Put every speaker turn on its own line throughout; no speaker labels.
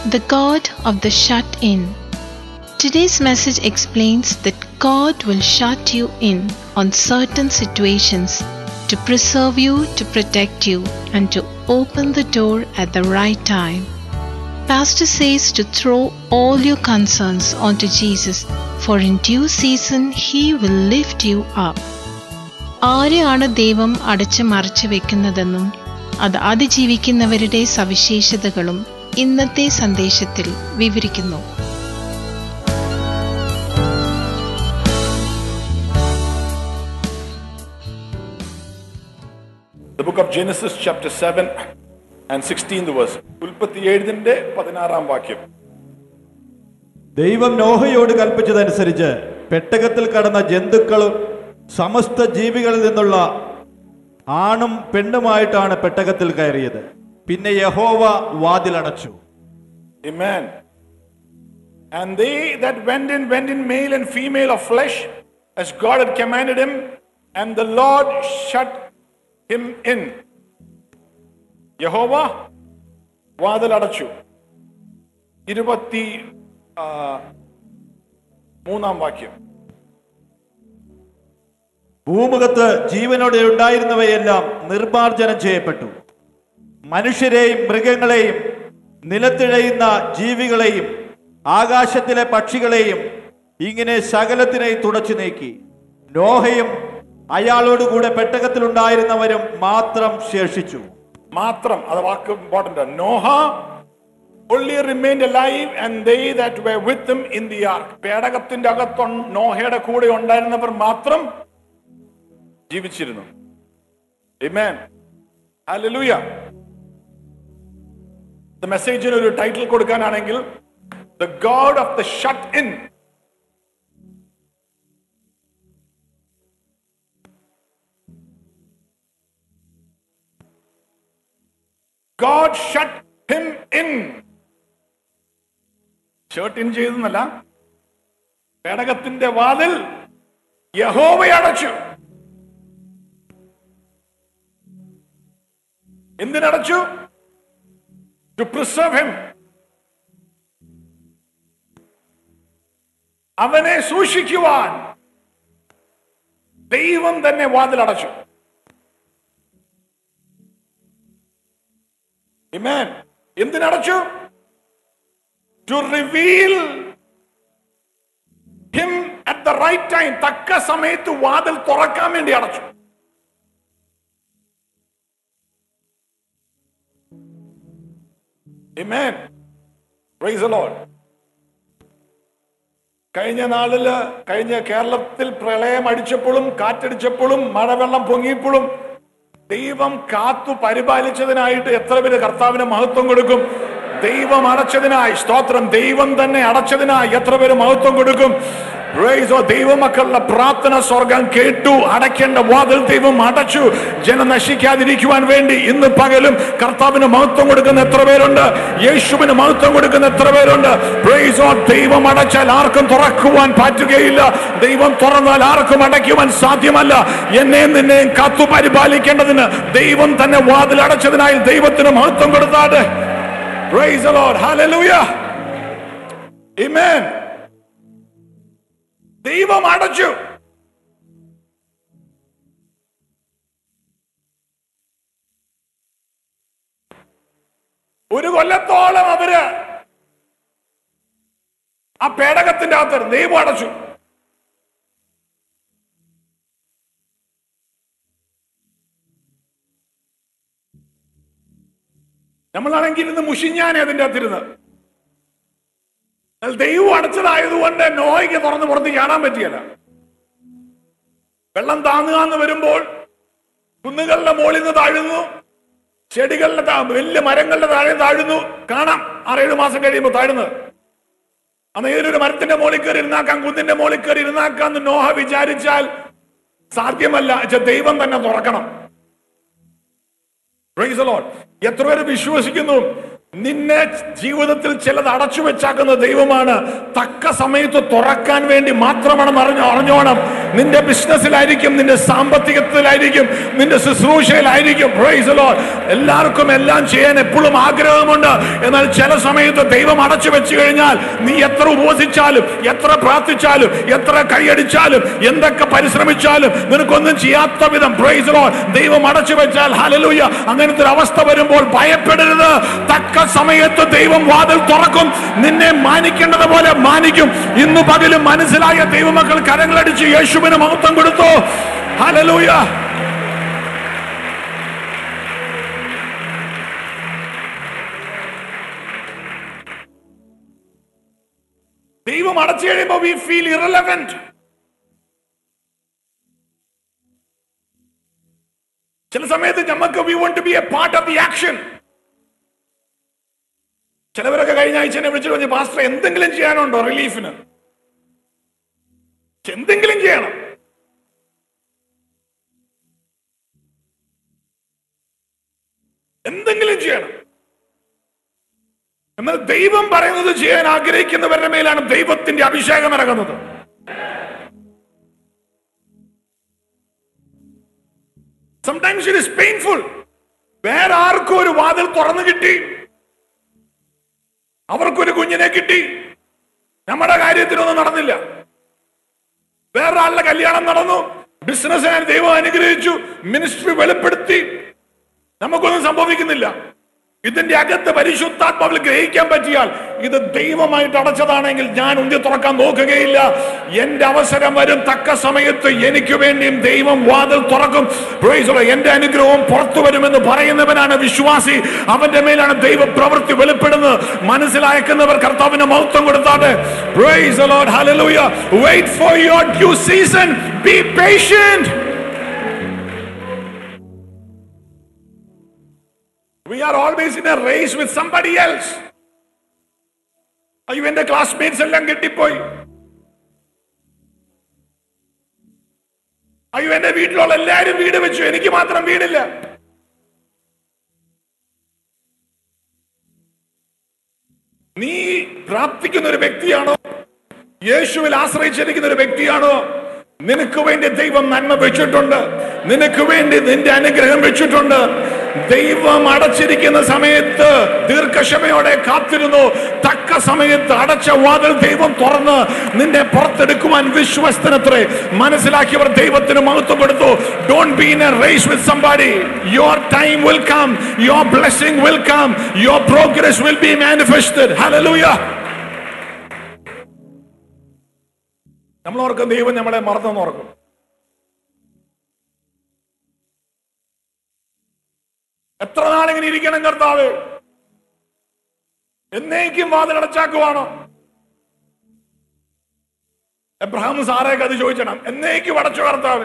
the God of the shut in. Today's message explains that God will shut you in on certain situations to preserve you, to protect you, and to open the door at the right time. Pastor says to throw all your concerns onto Jesus, for in due season he will lift you up. ആരെയാണ് ദൈവം അടച്ചു മറച്ചു വെക്കുന്നതെന്നും അത് അതിജീവിക്കുന്നവരുടെ സവിശേഷതകളും ഇന്നത്തെ സന്ദേശത്തിൽ വിവരിക്കുന്നു
The book of Genesis, chapter 7 and 16th verse. ഉൽപ്പത്തി ഏഴിന്റെ പതിനാറാം വാക്യം
ദൈവം നോഹയോട് കൽപ്പിച്ചതനുസരിച്ച് പെട്ടകത്തിൽ കടന്ന ജന്തുക്കളും സമസ്ത ജീവികളിൽ നിന്നുള്ള ആണും പെണ്ണുമായിട്ടാണ് പെട്ടകത്തിൽ കയറിയത് പിന്നെ യഹോവ വാതിലടച്ചു
Amen. And they that went in, went in male and female of flesh, as God had commanded him, and the Lord shut him in. യഹോവ വാതിലടച്ചു ഇരുപത്തി ആ, മൂന്നാം വാക്യം
ഭൂമുഖത്ത് ജീവനോടെ ഉണ്ടായിരുന്നവയെല്ലാം നിർമാർജനം ചെയ്യപ്പെട്ടു മനുഷ്യരെയും മൃഗങ്ങളെയും നിലത്തിഴയുന്ന ജീവികളെയും ആകാശത്തിലെ പക്ഷികളെയും ഇങ്ങനെ സകലത്തിനെയും തുടച്ചു നീക്കി നോഹയും അയാളോടുകൂടെ പെട്ടകത്തിലുണ്ടായിരുന്നവരും മാത്രം ശേഷിച്ചു
മാത്രം അത് വാക്ക് important Noah only remained alive and they that were with him in the ark പേടകത്തിന്റെ അകത്തൊ നോഹയുടെ കൂടെ ഉണ്ടായിരുന്നവർ മാത്രം ജീവിച്ചിരുന്നു Amen. Hallelujah. The മെസ്സേജിന് ഒരു ടൈറ്റിൽ കൊടുക്കാനാണെങ്കിൽ the God of the shut in God shut him in. Shirt in ചെയ്തെന്നല്ല പേടകത്തിന്റെ വാതിൽ യഹോവ അടച്ചു എന്തിനടച്ചു ടു പ്രിസർവ് ഹിം അവനെ സൂക്ഷിക്കുവാൻ ദൈവം തന്നെ വാതിലടച്ചു Amen. എന്തിനടച്ചു to reveal him at the right time തക്ക സമയത്ത് വാതിൽ തുറക്കാൻ വേണ്ടി അടച്ചു Amen. Praise the Lord. കഴിഞ്ഞ നാളില് കഴിഞ്ഞ കേരളത്തിൽ പ്രളയം അടിച്ചപ്പോഴും കാറ്റടിച്ചപ്പോഴും മഴവെള്ളം പൊങ്ങിയപ്പോഴും ദൈവം കാത്തു പരിപാലിച്ചതിനായിട്ട് എത്ര പേര് കർത്താവിന് മഹത്വം കൊടുക്കും ദൈവം അടച്ചതിനായി സ്തോത്രം ദൈവം തന്നെ അടച്ചതിനായി എത്ര പേര് മഹത്വം കൊടുക്കും Praise the Lord. ദൈവമക്കളുടെ പ്രാർത്ഥന സ്വർഗം കേട്ടു അടയ്ക്കേണ്ട വാതിൽ ദൈവം അടച്ചു ജനം നശിക്കാതിരിക്കുവാൻ വേണ്ടി ഇന്ന് പകലും കർത്താവിന് മഹത്വം കൊടുക്കുന്ന എത്ര പേരുണ്ട് യേശുവിന് മഹത്വം കൊടുക്കുന്ന എത്ര പേരുണ്ട് Praise the Lord. ദൈവം അടച്ചാൽ ആർക്കും തുറക്കുവാൻ പറ്റുകയില്ല ദൈവം തുറന്നാൽ ആർക്കും അടയ്ക്കുവാൻ സാധ്യമല്ല എന്നെയും നിന്നെയും കാത്തു പരിപാലിക്കേണ്ടതിന് ദൈവം തന്നെ വാതിൽ അടച്ചതിനായി ദൈവത്തിന് മഹത്വം കൊടുത്താട്ടെ Praise the Lord. Hallelujah. Amen. ദൈവം അടച്ചു ഒരു കൊല്ലത്തോളം അവര് ആ പേടകത്തിന്റെ അകത്ത് ദൈവം അടച്ചു നമ്മളാണെങ്കിൽ ഇരുന്ന് മുഷിഞ്ഞാനെ അതിന്റെ അകത്തിരുന്ന് എന്നാൽ ദൈവം അടച്ചതായതുകൊണ്ട് നോയ്ക്ക് തുറന്ന് പുറത്ത് കാണാൻ പറ്റിയല്ല വെള്ളം താങ്ങുക എന്ന് വരുമ്പോൾ കുന്നുകളുടെ മുകളിൽ നിന്ന് താഴുന്നു ചെടികളുടെ താ- വലിയ മരങ്ങളുടെ താഴെ താഴുന്നു കാണാം ആറേഴ് മാസം കഴിയുമ്പോൾ താഴുന്നത് അന്ന് ഏതൊരു മരത്തിന്റെ മുകളിൽ കയറി ഇരുന്നാക്കാം കുന്നിന്റെ മുകളിൽ കയറി ഇരുന്നാക്കാന്ന് നോഹ വിചാരിച്ചാൽ സാധ്യമല്ല ച്ച ദൈവം തന്നെ തുറക്കണം Praise the Lord. എത്ര പേര് വിശ്വസിക്കുന്നു നിന്നെ ജീവിതത്തിൽ ചിലത് അടച്ചു വെച്ചാക്കുന്ന ദൈവമാണ് തക്ക സമയത്ത് തുറക്കാൻ വേണ്ടി മാത്രമാണ് അറിഞ്ഞു അറിഞ്ഞോണം നിന്റെ ബിസിനസ്സിലായിരിക്കും നിന്റെ സാമ്പത്തികത്തിലായിരിക്കും നിന്റെ ശുശ്രൂഷയിലായിരിക്കും Praise the Lord. എല്ലാവർക്കും എല്ലാം ചെയ്യാൻ എപ്പോഴും ആഗ്രഹമുണ്ട് എന്നാൽ ചില സമയത്ത് ദൈവം അടച്ചു വെച്ചു കഴിഞ്ഞാൽ നീ എത്ര ഉപവസിച്ചാലും എത്ര പ്രാർത്ഥിച്ചാലും എത്ര കൈയടിച്ചാലും എന്തൊക്കെ പരിശ്രമിച്ചാലും നിനക്കൊന്നും ചെയ്യാത്ത വിധം Praise the Lord. ദൈവം അടച്ചു വെച്ചാൽ ഹലലൂയ അങ്ങനത്തെ ഒരു അവസ്ഥ വരുമ്പോൾ ഭയപ്പെടരുത് തക്ക സമയത്ത് ദൈവം വാതിൽ തുറക്കും നിന്നെ മാനിക്കേണ്ടത് പോലെ മാനിക്കും ഇന്ന് പകലും മനസ്സിലായ ദൈവമക്കൾ കരങ്ങളടിച്ച് യേശുവിന് മഹത്വം കൊടുത്തു ഹലലൂയ ദൈവം അടച്ചു കഴിയുമ്പോൾ വി ഫീൽ ഇറലവെന്റ് ചില സമയത്ത് നമുക്ക് we want to be a part of the action ചിലവരൊക്കെ കഴിഞ്ഞ ആഴ്ച എന്നെ വിളിച്ചിട്ട് പറഞ്ഞു പാസ്റ്റർ എന്തെങ്കിലും ചെയ്യാനുണ്ടോ റിലീഫിന് എന്തെങ്കിലും ചെയ്യണം എന്തെങ്കിലും ചെയ്യണം എന്നാൽ ദൈവം പറയുന്നത് ചെയ്യാൻ ആഗ്രഹിക്കുന്നവരുടെ മേലാണ് ദൈവത്തിന്റെ അഭിഷേകം ഇറങ്ങുന്നത് സംടൈംസ് ഇറ്റ് ഇസ് പെയിൻഫുൾ വേറെ ആർക്കും ഒരു വാതിൽ തുറന്നു കിട്ടി അവർക്കൊരു കുഞ്ഞിനെ കിട്ടി നമ്മുടെ കാര്യത്തിനൊന്നും നടന്നില്ല വേറൊരാളുടെ കല്യാണം നടന്നു ബിസിനസ് ദൈവം അനുഗ്രഹിച്ചു മിനിസ്ട്രി വെളിപ്പെടുത്തി നമുക്കൊന്നും സംഭവിക്കുന്നില്ല ഇതിന്റെ അകത്ത് പരിശുദ്ധാത്മാവിൽ ഗ്രഹിക്കാൻ പറ്റിയാൽ ഇത് ദൈവമായിട്ട് അടച്ചതാണെങ്കിൽ ഞാൻ ഉന്തി തുറക്കാൻ നോക്കുകയില്ല എന്റെ അവസരം വരും തക്ക സമയത്ത് എനിക്ക് വേണ്ടിയും ദൈവം വാതിൽ തുറക്കും Praise the Lord. എന്റെ അനുഗ്രഹവും പുറത്തു വരുമെന്ന് പറയുന്നവനാണ് വിശ്വാസി അവന്റെ മേലാണ് ദൈവ പ്രവൃത്തി വെളിപ്പെടുന്നത് മനസ്സിലാക്കുന്നവർ കർത്താവിന് മഹത്വം കൊടുത്താട്ടെ Praise the Lord. Hallelujah. Wait for your due season. Be patient. We are always in a race with somebody else. അയ്യോ എന്റെ ക്ലാസ്മേറ്റ്സ് എല്ലാം കെട്ടിപ്പോയി അയ്യോ എന്റെ വീട്ടിലുള്ള എല്ലാരും വീട് വെച്ചു എനിക്ക് മാത്രം വീടില്ല നീ പ്രാർത്ഥിക്കുന്ന ഒരു വ്യക്തിയാണോ യേശുവിൽ ആശ്രയിച്ചിരിക്കുന്ന ഒരു വ്യക്തിയാണോ നിനക്ക് വേണ്ടി ദൈവം നന്മ വെച്ചിട്ടുണ്ട് നിനക്ക് വേണ്ടി നിന്റെ അനുഗ്രഹം വെച്ചിട്ടുണ്ട് ദൈവം അടച്ചിരിക്കുന്ന സമയത്ത് ദീർഘക്ഷമയോടെ കാത്തിരുന്നു തക്ക സമയത്ത് അടച്ച വാതിൽ ദൈവം തുറന്ന് നിന്നെ പുറത്തെടുക്കുവാൻ വിശ്വസ്തനത്രേ മനസ്സിലാക്കിയവർ ദൈവത്തിന് മഹത്വം കൊടുത്തു don't be in a race with somebody your time will come your blessing will come your progress will be manifested hallelujah നമ്മൾ ഓർക്കും ദൈവം നമ്മളെ മറന്നെന്ന് ഓർക്കും എത്ര നാളിങ്ങനെ ഇരിക്കണം കർത്താവ് എന്നേക്കും വാതിലടച്ചാക്കുവാണോ എബ്രഹാം സാറേക്ക് അത് ചോദിച്ചണം എന്നേക്കും അടച്ചു കർത്താവ്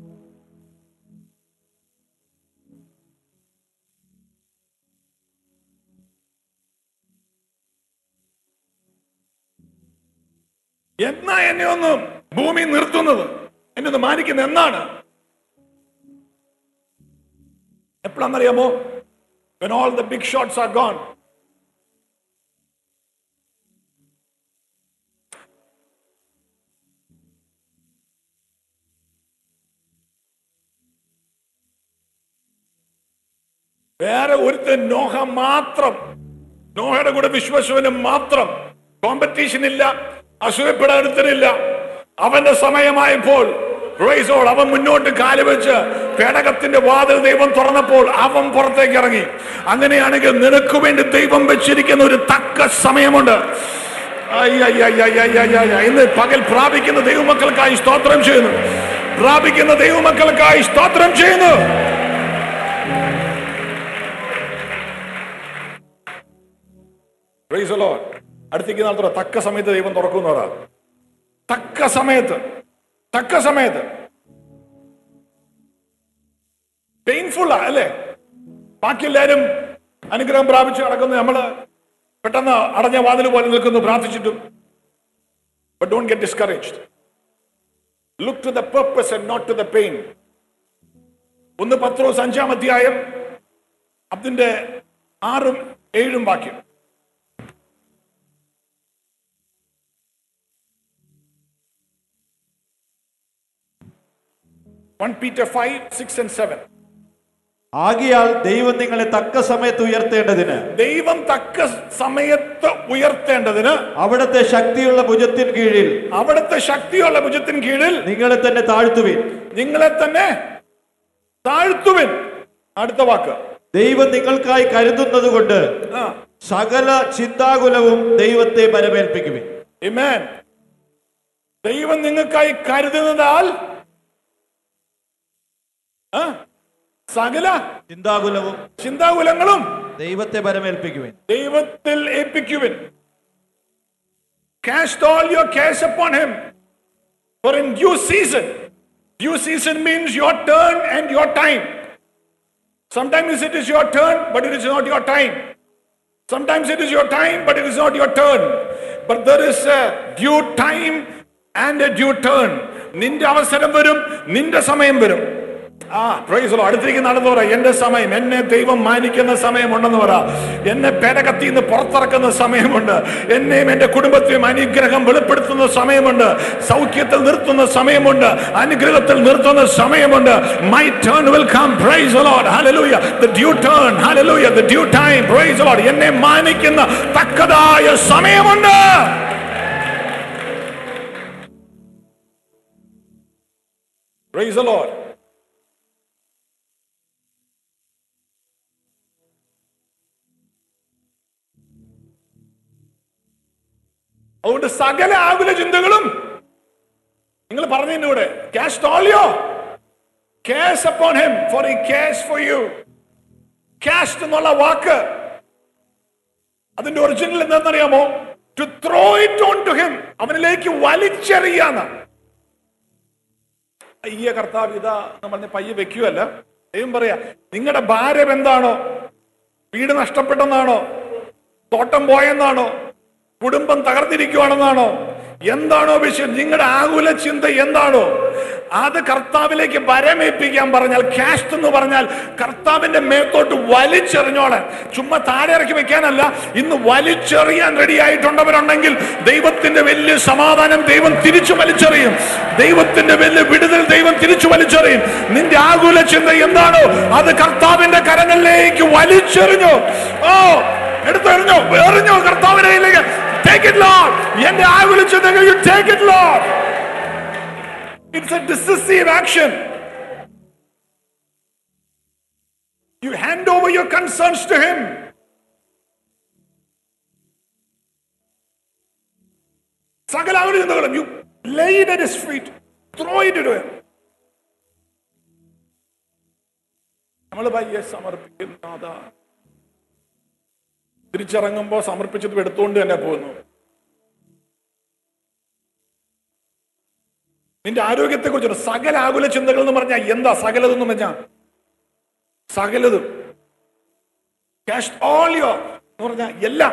എന്നാ എന്നെ ഒന്ന് ഭൂമി നിർത്തുന്നത് എന്നെ ഒന്ന് മാനിക്കുന്നത് എന്നാണ് എപ്പോഴാണെന്നറിയാമോ when all the big shots are gone വേറെ ഒരുത്തൻ നോഹ മാത്രം നോഹയുടെ കൂടെ വിശ്വസുവിന് മാത്രം കോമ്പറ്റീഷൻ ഇല്ല അസൂയപ്പെടാൻ ഒരുത്തനില്ല അവന്റെ സമയമായപ്പോൾ Praise God. അവൻ മുന്നോട്ട് കാല് വെച്ച് പേടകത്തിന്റെ വാതിൽ ദൈവം തുറന്നപ്പോൾ അവൻ പുറത്തേക്ക് ഇറങ്ങി അങ്ങനെയാണെങ്കിൽ നിനക്ക് വേണ്ടി ദൈവം വെച്ചിരിക്കുന്ന ഒരു തക്ക സമയമുണ്ട് അയ്യയ്യയ്യയ്യയ്യയ്യ. ഇന്ന് പകൽ പ്രാപിക്കുന്ന ദൈവമക്കൾക്കായി സ്തോത്രം ചെയ്യുന്നു പ്രാപിക്കുന്ന ദൈവമക്കൾക്കായി സ്തോത്രം ചെയ്യുന്നു Praise the Lord. അടുത്തേക്ക് നാൾ തുറ തക്ക സമയത്ത് ദൈവം തുറക്കുന്ന ഒരാൾ തക്ക സമയത്ത് തക്ക സമയത്ത് പെയിൻഫുള്ളാ അല്ലേ ബാക്കി എല്ലാവരും അനുഗ്രഹം പ്രാപിച്ച് നടക്കുന്നു നമ്മള് പെട്ടെന്ന് അടഞ്ഞ വാതിൽ പോലെ നിൽക്കുന്നു പ്രാർത്ഥിച്ചിട്ടും but don't get discouraged look to the purpose and not to the pain ഒന്ന് പത്രോസ് അഞ്ചാം അധ്യായം അതിന്റെ ആറും ഏഴും വാക്യം one Peter five six and seven
ആകിയാൽ ദൈവം നിങ്ങളെ തക്ക സമയത്ത് ഉയർത്തേണ്ടതിന്
ദൈവം തക്ക സമയത്ത് ഉയർത്തേണ്ടതിന്
അവിടുത്തെ ശക്തിയുള്ള ഭുജത്തിൻ കീഴിൽ
അവിടുത്തെ ശക്തിയുള്ള ഭുജത്തിന് കീഴിൽ
നിങ്ങളെ തന്നെ താഴ്ത്തുവിൻ
നിങ്ങളെ തന്നെ താഴ്ത്തുവിൻ അടുത്ത വാക്ക്
ദൈവം നിങ്ങൾക്കായി കരുതുന്നത് കൊണ്ട്
ആ
സകല ചിന്താകുലവും ദൈവത്തെ പരമേൽപ്പിക്കുവിൻ
Amen. ദൈവം നിങ്ങൾക്കായി കരുതുന്നതാൽ ആ, സകല
ചിന്താകുലവും
ചിന്താകുലങ്ങളും
ദൈവത്തെ പരമേൽപ്പിക്കുവിൻ
ദൈവത്തിൽ ഏൽപ്പിക്കുവിൻ Cast all your cares upon him. For in due season, due season means your turn and your time. Sometimes it is your turn, but it is not your time. Sometimes it is your time, but it is not your turn. But there is a due time and a due turn. നിന്റെ അവസരം വരും നിന്റെ സമയം വരും ആ price അടുത്തേക്ക് നടന്നു പറ എന്റെ സമയം എന്നെ ദൈവം മാനിക്കുന്ന സമയമുണ്ടെന്ന് പറ എന്നെ പേരകത്തിൽ നിന്ന് പുറത്തിറക്കുന്ന സമയമുണ്ട് എന്നെയും എന്റെ കുടുംബത്തെയും അനുഗ്രഹം വെളിപ്പെടുത്തുന്ന സമയമുണ്ട് സൗഖ്യത്തിൽ നിർത്തുന്ന സമയമുണ്ട് അനുഗ്രഹത്തിൽ നിർത്തുന്ന സമയമുണ്ട് my turn will come praise Lord hallelujah the due turn hallelujah the due time praise Lord എന്നെ മാനിക്കുന്ന തക്കതായ സമയമുണ്ട് പ്രൈസ് ലോർഡ് അതുകൊണ്ട് സകല ആകുല ചിന്തകളും നിങ്ങൾ പറഞ്ഞതിന്റെ കൂടെ cast all your cast upon him for he cares for you cast എന്നുള്ള വാക്ക് അതിന്റെ ഒറിജിനൽ എന്താണെന്നറിയാമോ to throw it on to him അവനിലേക്ക് വലിച്ചെറിയാന്ന് അയ്യ കർത്താവ് ഇതാ എന്ന് പറഞ്ഞ് പയ്യെ വെക്കുകയല്ല ദൈവം പറയാ നിങ്ങളുടെ ഭാരം എന്താണോ വീട് നഷ്ടപ്പെട്ടെന്നാണോ തോട്ടം പോയെന്നാണോ കുടുംബം തകർന്നിരിക്കുവാണെന്നാണോ എന്താണോ വിഷയം നിങ്ങളുടെ ആകുല ചിന്ത എന്താണോ അത് കർത്താവിലേക്ക് വരമേൽപ്പിക്കാൻ പറഞ്ഞാൽ ക്യാഷ് എന്ന് പറഞ്ഞാൽ കർത്താവിന്റെ മേത്തോട്ട് വലിച്ചെറിഞ്ഞോളാൻ ചുമ്മാ താഴെ ഇറക്കി വെക്കാനല്ല ഇന്ന് വലിച്ചെറിയാൻ റെഡി ആയിട്ടുണ്ടവരുണ്ടെങ്കിൽ ദൈവത്തിന്റെ വലിയ സമാധാനം ദൈവം തിരിച്ചു വലിച്ചെറിയും ദൈവത്തിന്റെ വലിയ വിടുതൽ ദൈവം തിരിച്ചു വലിച്ചെറിയും നിന്റെ ആകുല ചിന്ത എന്താണോ അത് കർത്താവിന്റെ കരങ്ങളിലേക്ക് വലിച്ചെറിഞ്ഞു ഓ എടുത്തെറിഞ്ഞു എറിഞ്ഞു കർത്താവിന്റെ കയ്യിലേക്ക് ടേക്ക് ഇറ്റ് ലോഡ് എന്റെ ആകുല ചിന്തകൾ you take it Lord it's a decisive action You hand over your concerns to Him. സകല ആകുല ചിന്തകളും you lay it at His feet. Throw it to Him. നമ്മൾ പയ്യെ സമർപ്പിക്കുന്ന തിരിച്ചിറങ്ങുമ്പോൾ സമർപ്പിച്ചത് എടുത്തുകൊണ്ട് തന്നെ പോകുന്നു നിന്റെ ആരോഗ്യത്തെ കുറിച്ച് സകല ആകുല ചിന്തകൾ എന്ന് പറഞ്ഞാൽ എന്താ സകലതെന്ന് പറഞ്ഞാൽ സകലതും ക്യാഷ് ഓൾ യോ എന്ന് പറഞ്ഞാൽ എല്ലാം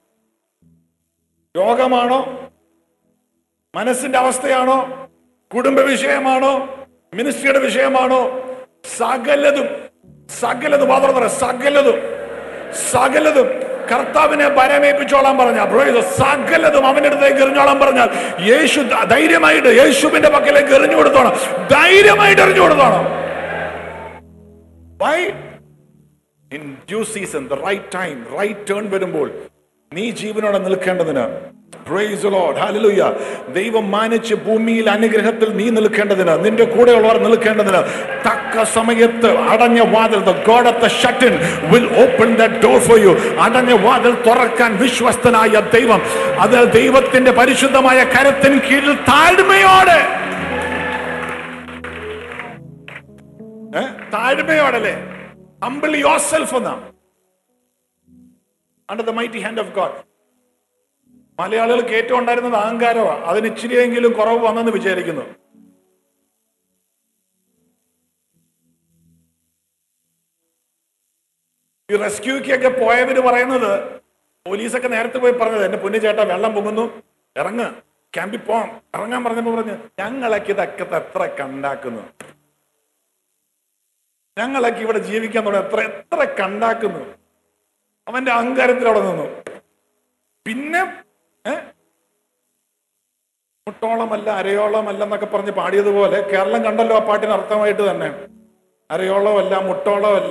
രോഗമാണോ മനസ്സിന്റെ അവസ്ഥയാണോ കുടുംബ വിഷയമാണോ മിനിസ്ട്രിയുടെ വിഷയമാണോ സകലതും സകലതും മാത്രം പറയാം സകലതും സകലതും കർത്താവിനെ പരമേൽപ്പിച്ചോളാൻ പറഞ്ഞ സകലതും അവന്റെ അടുത്തേക്ക് എറിഞ്ഞോളാൻ പറഞ്ഞാൽ യേശു ധ- ധൈര്യമായിട്ട് യേശുവിന്റെ പക്കലേക്ക് എറിഞ്ഞു കൊടുത്തോണം ധൈര്യമായിട്ട് എറിഞ്ഞു കൊടുത്തോണം why in due season the right time right turn വരുമ്പോൾ നീ ജീവനോടെ നിൽക്കേണ്ടതിന് പ്രൈസ് ലോർഡ് ഹല്ലേലൂയ ദൈവം മാനിച്ച് ഭൂമിയിൽ അനുഗ്രഹത്തിൽ നീ നിൽക്കേണ്ടതിന് നിന്റെ കൂടെയുള്ളവർ നിൽക്കേണ്ടതിന് തക്ക സമയത്ത് അടഞ്ഞ വാതിൽ the God of the shut-in will open that door for you അടഞ്ഞ വാതിൽ തുറക്കാൻ വിശ്വസ്തനായ ദൈവം അത് ദൈവത്തിന്റെ പരിശുദ്ധമായ കരത്തിന് കീഴിൽ താഴ്മയോടെ ഏ? താഴ്മയോടല്ലേ humble yourself എന്ന under the mighty hand of God മലയാളികൾക്ക് ഏറ്റവും ഉണ്ടായിരുന്നത് അഹങ്കാരമാണ് അതിന് ഇച്ചിരിയെങ്കിലും കുറവ് വന്നെന്ന് വിചാരിക്കുന്നു ഈ റെസ്ക്യൂക്കൊക്കെ പോയവര് പറയുന്നത് പോലീസൊക്കെ നേരത്തെ പോയി പറഞ്ഞത് എന്റെ പൊന്നു ചേട്ടാ വെള്ളം പൊങ്ങുന്നു ഇറങ്ങ് ക്യാമ്പിൽ പോവാം ഇറങ്ങാൻ പറഞ്ഞപ്പോ പറഞ്ഞു ഞങ്ങളൊക്കെ ഇതൊക്കെ എത്ര കണ്ടാക്കുന്നു ഞങ്ങളൊക്കെ ഇവിടെ ജീവിക്കാൻ തുടങ്ങി എത്ര എത്ര കണ്ടാക്കുന്നു അവന്റെ അഹങ്കാരത്തിൽ അവിടെ നിന്നു പിന്നെ ഏ മുട്ടോളമല്ല അരയോളമല്ല എന്നൊക്കെ പറഞ്ഞ് പാടിയതുപോലെ കേരളം കണ്ടല്ലോ ആ പാട്ടിന് അർത്ഥമായിട്ട് തന്നെ അരയോളമല്ല മുട്ടോളമല്ല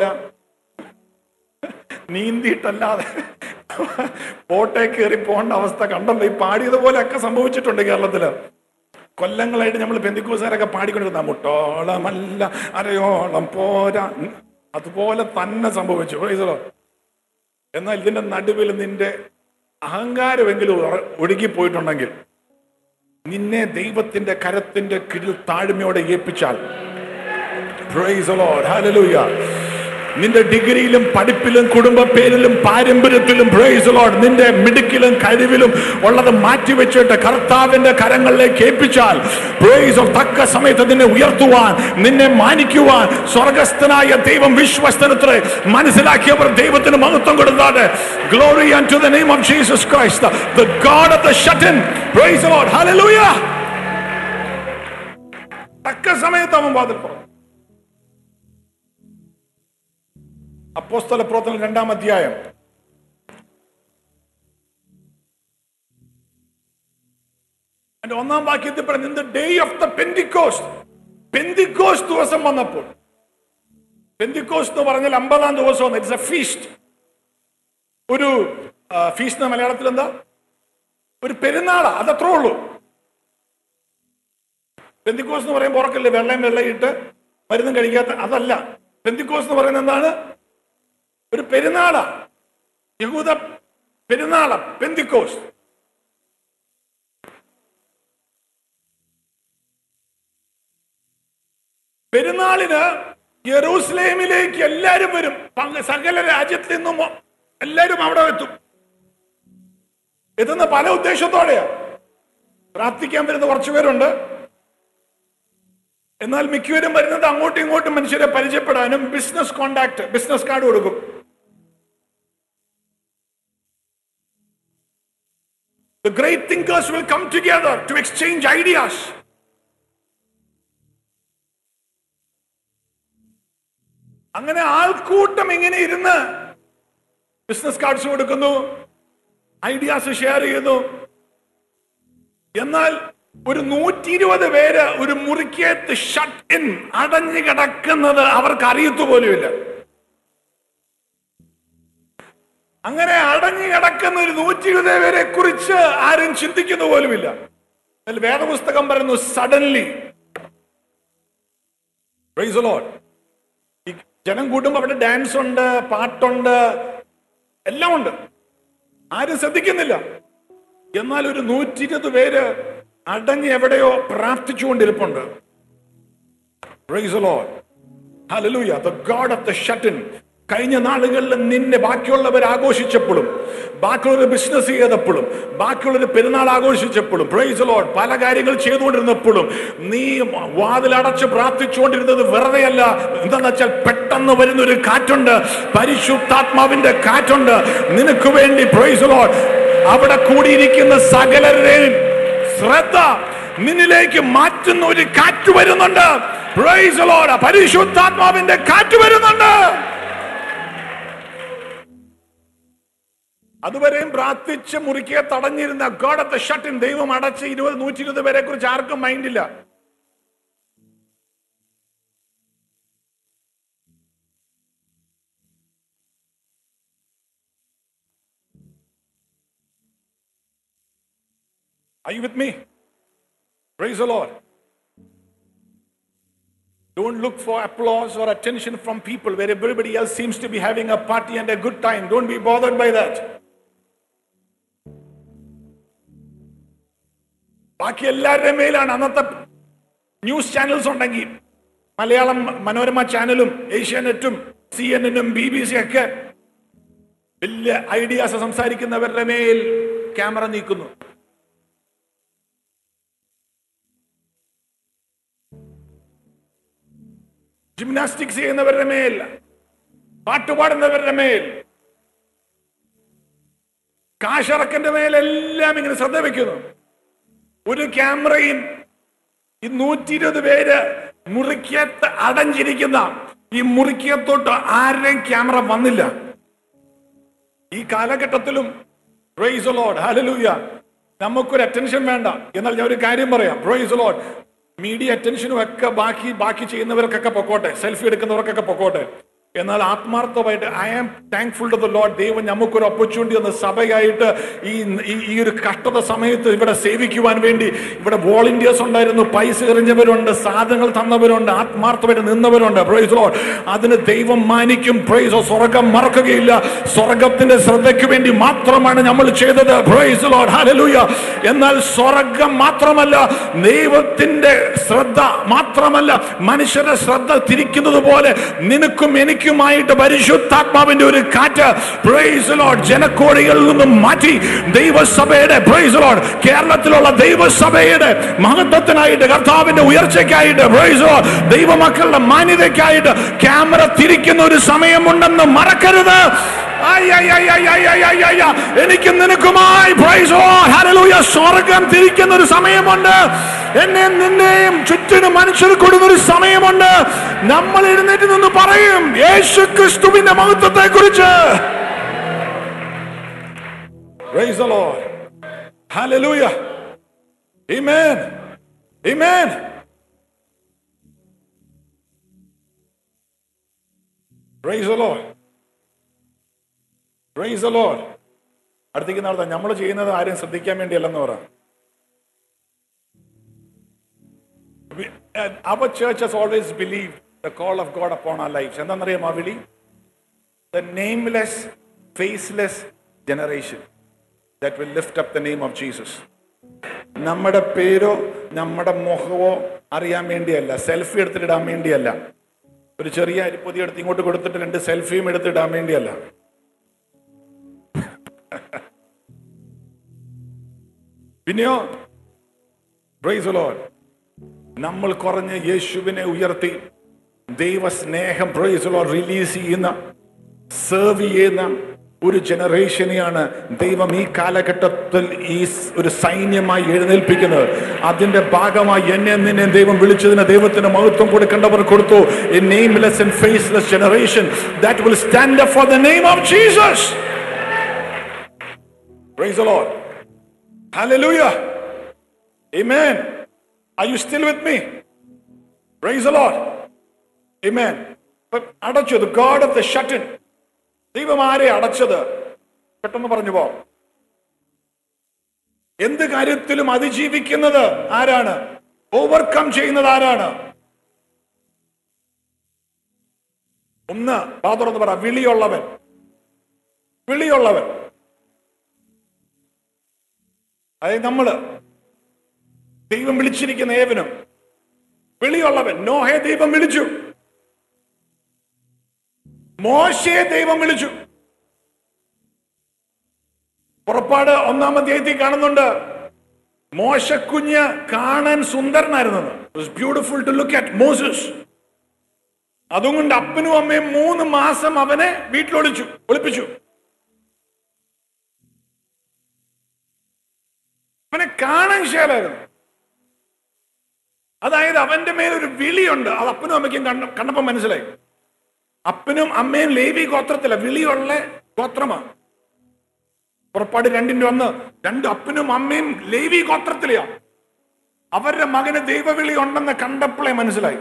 നീന്തിയിട്ടല്ലാതെ ബോട്ടേ കയറി പോകേണ്ട അവസ്ഥ കണ്ടല്ലോ ഈ പാടിയതുപോലെ ഒക്കെ സംഭവിച്ചിട്ടുണ്ട് കേരളത്തില് കൊല്ലങ്ങളായിട്ട് നമ്മൾ പെന്തിക്കൂസാരൊക്കെ പാടിക്കൊണ്ടിരുന്ന മുട്ടോളമല്ല അരയോളം പോരാ ഉം. അതുപോലെ തന്നെ സംഭവിച്ചു Praise the Lord. എന്നാൽ ഇതിന്റെ നടുവിൽ നിന്റെ അഹങ്കാരമെങ്കിലും ഉറ- ഒഴുകിപ്പോയിട്ടുണ്ടെങ്കിൽ നിന്നെ ദൈവത്തിന്റെ കരത്തിന്റെ കീഴിൽ താഴ്മയോടെ ഏൽപ്പിച്ചാൽ Praise the Lord. Hallelujah. നിന്റെ ഡിഗ്രിയിലും പഠിപ്പിലും കുടുംബ പേരിലും പാരമ്പര്യത്തിലും പ്രൈസ് ലോഡ് നിന്റെ മിടുക്കിലും കഴിവിലും ഉള്ളത് മാറ്റിവെച്ചിട്ട് കർത്താവിന്റെ കരങ്ങളിലേക്ക് ഏൽപ്പിച്ചാൽ പ്രൈസ് ഓഫ് തക്ക സമയത്ത് നിന്നെ ഉയർത്തുവാൻ നിന്നെ മാനിക്കുവാൻ സ്വർഗസ്ഥനായ ദൈവം വിശ്വസ്തനത്ര മനസ്സിലാക്കിയവർ ദൈവത്തിന് മഹത്വം കൊടുത്താതെ glory and to the name of Jesus Christ the God of the shut in praise Lord hallelujah തക്ക സമയത്ത് അവൻ വാതിൽ തുറന്നു അപ്പോസ്തല പ്രവർത്തനം രണ്ടാം അധ്യായം അതിന്റെ ഒന്നാം വാക്യത്തിൽ പറഞ്ഞു day of the Pentecost Pentecost ദിവസം വന്നപ്പോൾ പെന്തിക്കോസ്റ്റ് എന്ന് പറഞ്ഞാൽ അമ്പതാം ദിവസം ഇറ്റ്സ് എ ഫീസ്റ്റ് ഒരു ഫീസ്റ്റ് മലയാളത്തിൽ എന്താ ഒരു പെരുന്നാളാ അതത്രേ ഉള്ളൂ പെന്തിക്കോസ് എന്ന് പറയുമ്പോൾ ഉറക്കല്ലേ വെള്ളയും വെള്ളയിട്ട് മരുന്നും കഴിക്കാത്ത അതല്ല പെന്തിക്കോസ് എന്ന് പറയുന്നത് എന്താണ് ഒരു പെരുന്നാളാ യഹൂദ പെരുന്നാള പെന്തിക്കോസ് പെരുന്നാളിന് യെറൂസലേമിലേക്ക് എല്ലാരും വരും പങ്ക് സകല രാജ്യത്ത് നിന്നും എല്ലാരും അവിടെ എത്തും എത്തുന്ന പല ഉദ്ദേശത്തോടെയാ പ്രാർത്ഥിക്കാൻ വരുന്ന കുറച്ചു പേരുണ്ട് എന്നാൽ മിക്കവരും വരുന്നത് അങ്ങോട്ടും ഇങ്ങോട്ടും മനുഷ്യരെ പരിചയപ്പെടാനും ബിസിനസ് കോണ്ടാക്ട് ബിസിനസ് കാർഡ് കൊടുക്കും The great thinkers will come together to exchange ideas. അങ്ങനെ ആൾക്കൂട്ടം ഇങ്ങനെ ഇരുന്ന് ബിസിനസ് കാർഡ്സ് കൊടുക്കുന്നു ഐഡിയാസ് ഷെയർ ചെയ്യുന്നു എന്നാൽ ഒരു നൂറ്റി ഇരുപത് പേര് ഒരു മുറിക്കകത്ത് ഷട്ട് ഇൻ അടഞ്ഞു കിടക്കുന്നത് അവർക്ക് അറിയത്തു പോലുമില്ല അങ്ങനെ അടഞ്ഞു കിടക്കുന്ന ഒരു നൂറ്റി ഇരുപത് പേരെ കുറിച്ച് ആരും ചിന്തിക്കുന്ന പോലുമില്ല എന്നാൽ വേദപുസ്തകം പറയുന്നു സഡൻലി ഈ ജനം കൂട്ടുമ്പോ അവിടെ ഡാൻസ് ഉണ്ട് പാട്ടുണ്ട് എല്ലാം ഉണ്ട് ആരും ശ്രദ്ധിക്കുന്നില്ല എന്നാൽ ഒരു നൂറ്റി ഇരുപത് പേര് അടങ്ങി എവിടെയോ പ്രാർത്ഥിച്ചുകൊണ്ടിരിപ്പുണ്ട് Praise the Lord. Hallelujah. The God of the shut-in. കഴിഞ്ഞ നാളുകളിൽ നിന്നെ ബാക്കിയുള്ളവർ ആഘോഷിച്ചപ്പോഴും ബാക്കിയുള്ളവർ ബിസിനസ് ചെയ്തപ്പോഴും ബാക്കിയുള്ളവർ പെരുന്നാൾ ആഘോഷിച്ചപ്പോഴും പ്രൈസ് ലോഡ് പല കാര്യങ്ങൾ ചെയ്തുകൊണ്ടിരുന്നപ്പോഴും നീ വാതിലടച്ച് പ്രാർത്ഥിച്ചുകൊണ്ടിരുന്നത് വെറുതെയല്ല എന്താന്ന് വെച്ചാൽ പെട്ടെന്ന് വരുന്ന ഒരു കാറ്റുണ്ട് പരിശുദ്ധാത്മാവിന്റെ കാറ്റുണ്ട് നിനക്ക് വേണ്ടി പ്രൈസ് ലോഡ് അവിടെ കൂടിയിരിക്കുന്ന സകലരെയും ശ്രദ്ധ നിന്നിലേക്ക് മാറ്റുന്ന ഒരു കാറ്റ് വരുന്നുണ്ട് Praise the Lord. പരിശുദ്ധാത്മാവിന്റെ കാറ്റ് വരുന്നുണ്ട് അതുവരെയും പ്രാർത്ഥിച്ച് മുറിക്കെ തടഞ്ഞിരുന്ന ഗോഡ് ഓഫ് ദ ഷട്ടിൻ ദൈവം അടച്ച് ഇരുപത് നൂറ്റി ഇരുപത് പേരെ കുറിച്ച് ആർക്കും മൈൻഡില്ല Are you with me? Praise the Lord. Don't look for applause or attention from people where everybody else seems to be having a party and a good time. Don't be bothered by that. ബാക്കി എല്ലാവരുടെ മേലാണ് അന്നത്തെ news channels ഉണ്ടെങ്കിൽ മലയാളം മനോരമ ചാനലും ഏഷ്യാനെറ്റും C N എനും B B C ഒക്കെ വലിയ ഐഡിയാസ് സംസാരിക്കുന്നവരുടെ മേൽ ക്യാമറ നീക്കുന്നു ജിംനാസ്റ്റിക്സ് ചെയ്യുന്നവരുടെ മേൽ പാട്ടുപാടുന്നവരുടെ മേൽ കാശിറക്കന്റെ മേലെല്ലാം ഇങ്ങനെ ശ്രദ്ധ വെക്കുന്നു ഒരു ക്യാമറയും ഈ നൂറ്റി ഇരുപത് പേര് മുറിക്കത്ത് അടഞ്ഞിരിക്കുന്ന ഈ മുറിക്കത്തോട്ട് ആരുടെയും ക്യാമറ വന്നില്ല ഈ കാലഘട്ടത്തിലും പ്രൈസ് ലോഡ് ഹലലൂയ നമുക്കൊരു അറ്റൻഷൻ വേണ്ട എന്നാൽ ഞാൻ ഒരു കാര്യം പറയാം പ്രൈസ് ലോഡ് മീഡിയ അറ്റൻഷനും ഒക്കെ ബാക്കി ബാക്കി ചെയ്യുന്നവർക്കൊക്കെ പൊക്കോട്ടെ സെൽഫി എടുക്കുന്നവർക്കൊക്കെ പൊക്കോട്ടെ എന്നാൽ ആത്മാർത്ഥമായിട്ട് I am thankful to the Lord ദൈവം നമുക്കൊരു ഓപ്പർച്യൂണിറ്റി എന്ന സഭയായിട്ട് ഈ ഈ- ഈ ഒരു കഷ്ടത സമയത്ത് ഇവിടെ സേവിക്കുവാൻ വേണ്ടി ഇവിടെ വോളണ്ടിയേഴ്സ് ഉണ്ടായിരുന്നു പൈസ എറിഞ്ഞവരുണ്ട് സാധനങ്ങൾ തന്നവരുണ്ട് ആത്മാർത്ഥമായിട്ട് നിന്നവരുണ്ട് പ്രൈസ് ലോഡ് അതിന് ദൈവം മാനിക്കും പ്രൈസ് സ്വർഗം മറക്കുകയില്ല സ്വർഗത്തിന്റെ ശ്രദ്ധയ്ക്ക് വേണ്ടി മാത്രമാണ് നമ്മൾ ചെയ്തത് പ്രൈസ് ലോഡ് ഹല്ലേലൂയ എന്നാൽ സ്വർഗം മാത്രമല്ല ദൈവത്തിന്റെ ശ്രദ്ധ മാത്രമല്ല മനുഷ്യരുടെ ശ്രദ്ധ തിരിക്കുന്നത് പോലെ നിനക്കും എനിക്കുമായിട്ട് പരിശുദ്ധാത്മാവിന്റെ ഒരു കാറ്റ് പ്രൈസ് ലോഡ് ജനക്കോടികളിൽ നിന്നും മാറ്റി ദൈവസഭയുടെ പ്രൈസ് ലോഡ് കേരളത്തിലുള്ള ദൈവസഭയുടെ മഹത്വത്തിനായിട്ട് കർത്താവിന്റെ ഉയർച്ചയ്ക്കായിട്ട് പ്രൈസ് ലോഡ് ദൈവമക്കളുടെ മാന്യതയ്ക്കായിട്ട് ക്യാമറ തിരിക്കുന്ന ഒരു സമയമുണ്ടെന്ന് മറക്കരുത് ആയ് ആയ് ആയ് ആയ് ആയ് ആയ് ആയ് ആയ് ആയ്. എനിക്കും നിനക്കുമായി praise the Lord. Hallelujah. സ്വർഗം തിരിക്കുന്ന ഒരു സമയമുണ്ട് എന്നെ നിന്നെയും ചുറ്റിനും മനുഷ്യർ കൊടുക്കുന്ന ഒരു സമയമുണ്ട് നമ്മൾ എഴുന്നേറ്റ് നിന്ന് പറയും യേശു ക്രിസ്തുവിന്റെ മഹത്വത്തെ കുറിച്ച് Praise the Lord. Hallelujah. Amen. Amen. Praise the Lord. Praise the Lord. അടുത്തേക്ക് നടത്താം നമ്മൾ ചെയ്യുന്നത് ആരും ശ്രദ്ധിക്കാൻ വേണ്ടിയല്ലെന്ന് പറ We- and Our church has always believed the call of God upon our lives. എന്താണെന്നറിയാമോ ആ വിളി The nameless, faceless generation that will lift up the name of Jesus. നമ്മുടെ പേരോ നമ്മുടെ മുഖമോ അറിയാൻ വേണ്ടിയല്ല സെൽഫി എടുത്തിട്ടിടാൻ വേണ്ടിയല്ല ഒരു ചെറിയ അരിപ്പൊതി എടുത്ത് ഇങ്ങോട്ട് കൊടുത്തിട്ട് രണ്ട് സെൽഫിയും എടുത്തിടാൻ വേണ്ടിയല്ല പിന്നെയോ പ്രൈസ് ലോഡ് നമ്മൾ കുറഞ്ഞ് യേശുവിനെ ഉയർത്തി ദൈവസ്നേഹം പ്രൈസ് ലോഡ് റിലീസ് ചെയ്യുന്ന സെർവ് ചെയ്യുന്ന ഒരു ജനറേഷനെയാണ് ദൈവം ഈ കാലഘട്ടത്തിൽ ഈ സ് ഒരു സൈന്യമായി എഴുന്നേൽപ്പിക്കുന്നത് അതിന്റെ ഭാഗമായി എന്നെ നിന്നെ ദൈവം വിളിച്ചതിന് ദൈവത്തിന് മഹത്വം കൊടുക്കേണ്ടവർ കൊടുത്തു a nameless and faceless generation that will stand up for the name of Jesus praise the Lord hallelujah amen Are you still with me? Praise the Lord. Amen. But അടച്ചു the God of the shut-in. ദൈവം ആരെ അടച്ചത് പെട്ടെന്ന് പറഞ്ഞു പോ എന്ത് കാര്യത്തിലും അതിജീവിക്കുന്നത് ആരാണ് ഓവർകം ചെയ്യുന്നത് ആരാണ് ഒന്ന് പാതുറന്ന് പറ വിളിയുള്ളവൻ വിളിയുള്ളവൻ അതായത് നമ്മള് ദൈവം വിളിച്ചിരിക്കുന്ന ഏവനും വിളിയുള്ളവൻ നോഹയെ ദൈവം വിളിച്ചു മോശയെ ദൈവം വിളിച്ചു പുറപ്പാട് ഒന്നാം അധ്യായത്തിൽ കാണുന്നുണ്ട് മോശക്കുഞ്ഞ് കാണാൻ സുന്ദരനായിരുന്നു beautiful to look at Moses അതുകൊണ്ട് അപ്പനും അമ്മയും മൂന്ന് മാസം അവനെ വീട്ടിലൊളിച്ചു ഒളിപ്പിച്ചു അവനെ കാണാൻ ശേലായിരുന്നു അതായത് അവന്റെ മേലൊരു വിളിയുണ്ട് അത് അപ്പനും അമ്മയ്ക്കും കണ്ട കണ്ടപ്പോ മനസ്സിലായി അപ്പനും അമ്മയും ലേവി ഗോത്രത്തില വിളിയുള്ള ഗോത്രമാണ് പുറപ്പാട് രണ്ടിന്റെ ഒന്ന് രണ്ട് അപ്പനും അമ്മയും ലേവി ഗോത്രത്തിലെയാ അവരുടെ മകന് ദൈവവിളി ഉണ്ടെന്ന് കണ്ടപ്പോഴേ മനസ്സിലായി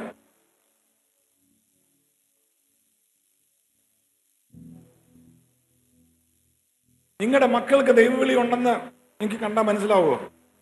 നിങ്ങളുടെ മക്കൾക്ക് ദൈവവിളി ഉണ്ടെന്ന് എനിക്ക് കണ്ടാൽ മനസ്സിലാവുമോ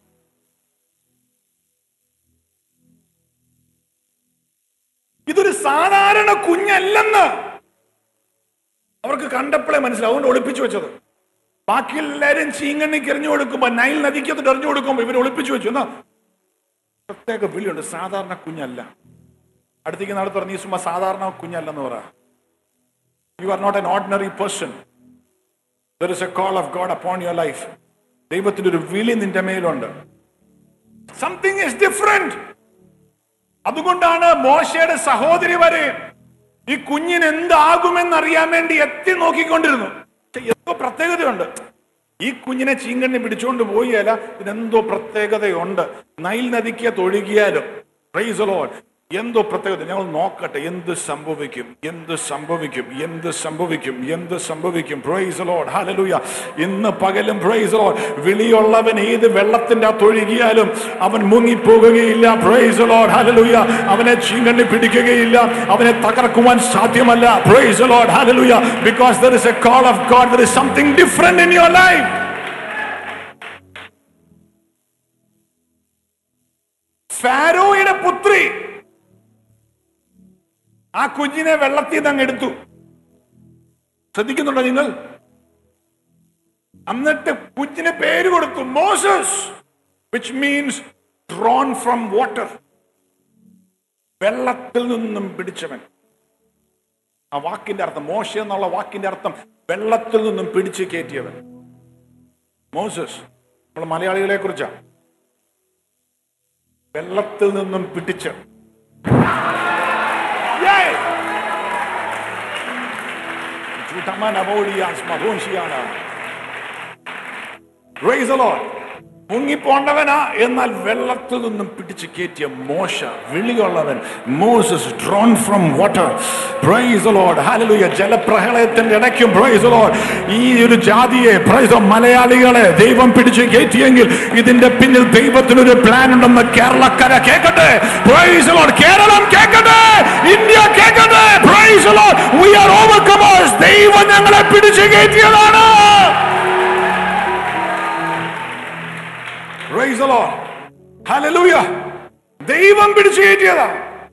ഇതൊരു സാധാരണ കുഞ്ഞല്ലെന്ന് അവർക്ക് കണ്ടപ്പോഴേ മനസ്സിലാവും അതുകൊണ്ട് ഒളിപ്പിച്ചു വെച്ചത് ബാക്കി എല്ലാരും ചീങ്കണ്ണിക്ക് എറിഞ്ഞു കൊടുക്കുമ്പോ നൈൽ നദിക്കത്ത് എറിഞ്ഞു കൊടുക്കുമ്പോ ഇവർ ഒളിപ്പിച്ചു വെച്ചു എന്നാ പ്രത്യേക വിളിയുണ്ട് സാധാരണ കുഞ്ഞല്ല അടുത്തേക്ക് നാളെ പറഞ്ഞു നീ സുമ്മാ സാധാരണ കുഞ്ഞല്ലെന്ന് പറ you are not an ordinary person there is a call of God upon your life ദൈവത്തിന്റെ ഒരു വിളി നിന്റെ മേലുണ്ട് സംതിങ് ഇസ് ഡിഫറെന്റ് അതുകൊണ്ടാണ് മോശയുടെ സഹോദരി വരെ ഈ കുഞ്ഞിന് എന്താകുമെന്ന് അറിയാൻ വേണ്ടി എത്തി നോക്കിക്കൊണ്ടിരുന്നു പക്ഷെ എന്തോ പ്രത്യേകതയുണ്ട് ഈ കുഞ്ഞിനെ ചീങ്കണ്ണി പിടിച്ചുകൊണ്ട് പോയാല ഇതിനെന്തോ പ്രത്യേകതയുണ്ട് നൈൽ നദിക്ക് തൊഴുകിയാലും പ്രൈസ് ലോഡ് എന്തോ പ്രത്യേകത ഞങ്ങൾ നോക്കട്ടെ എന്ത് സംഭവിക്കും എന്ത് സംഭവിക്കും എന്ത് സംഭവിക്കും എന്ത് സംഭവിക്കും പ്രൈസ് ലോഡ് ഹല്ലേലൂയ ഇന്ന് പകലും പ്രൈസ് ലോഡ് വിളിയുള്ളവൻ ഏത് വെള്ളത്തിന്റെ അകത്തൊഴുകിയാലും അവൻ മുങ്ങിപ്പോകുകയില്ല പ്രൈസ് ലോഡ് ഹല്ലേലൂയ അവനെ ചീങ്കണ്ണി പിടിക്കുകയില്ല അവനെ തകർക്കുവാൻ സാധ്യമല്ല praise Lord hallelujah because there is a call of God there is something different in your life ഫാരോയുടെ പുത്രി ആ കുഞ്ഞിനെ വെള്ളത്തിൽ നിന്ന് അങ്ങ് എടുത്തു ശ്രദ്ധിക്കുന്നുണ്ടോ നിങ്ങൾ എന്നിട്ട് കുഞ്ഞിന് പേര് കൊടുത്തു Moses which means drawn from water വെള്ളത്തിൽ നിന്നും പിടിച്ചവൻ ആ വാക്കിന്റെ അർത്ഥം മോശ എന്നുള്ള വാക്കിന്റെ അർത്ഥം വെള്ളത്തിൽ നിന്നും പിടിച്ചു കയറ്റിയവൻ മോസസ് നമ്മൾ മലയാളികളെ കുറിച്ചാ വെള്ളത്തിൽ നിന്നും പിടിച്ച് Yay! Jutamana Modias Mahonshiana. Praise the Lord. മുങ്ങിപ്പോണ്ടവനാ എന്നാൽ വെള്ളത്തിൽ നിന്നും പിടിച്ചു കയറ്റിയ മോശ വിളിയുള്ളവൻ Moses drawn from water praise Lord hallelujah ജലപ്രളയത്തിന്റെ ഇടയ്ക്കും പ്രൈസ് ലോഡ് ഈ ഒരു ജാതിയെ പ്രൈസ് മലയാളികളെ ദൈവം പിടിച്ചു കയറ്റിയെങ്കിൽ ഇതിന്റെ പിന്നിൽ ദൈവത്തിനൊരു പ്ലാൻ ഉണ്ടെന്ന് കേരളക്കര കേൾക്കട്ടെ പ്രൈസ് ലോഡ് കേരളം കേൾക്കട്ടെ ഇന്ത്യ കേൾക്കട്ടെ praise Lord we are overcomers ദൈവം ഞങ്ങളെ പിടിച്ചു കയറ്റിയതാണ് Praise the Lord. Hallelujah. ദൈവം പിടിച്ചു കയറ്റിയതാ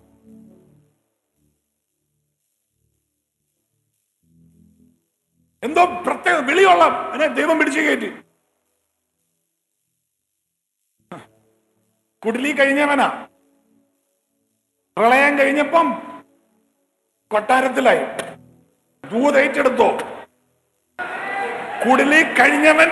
എന്തോ പ്രത്യേക വിളിയുള്ള എന്നെ ദൈവം പിടിച്ചു കയറ്റി കുടിലി കഴിഞ്ഞവനാ പ്രളയം കഴിഞ്ഞപ്പം കൊട്ടാരത്തിലായി ദൂതേറ്റെടുത്തോ കുടിലി കഴിഞ്ഞവൻ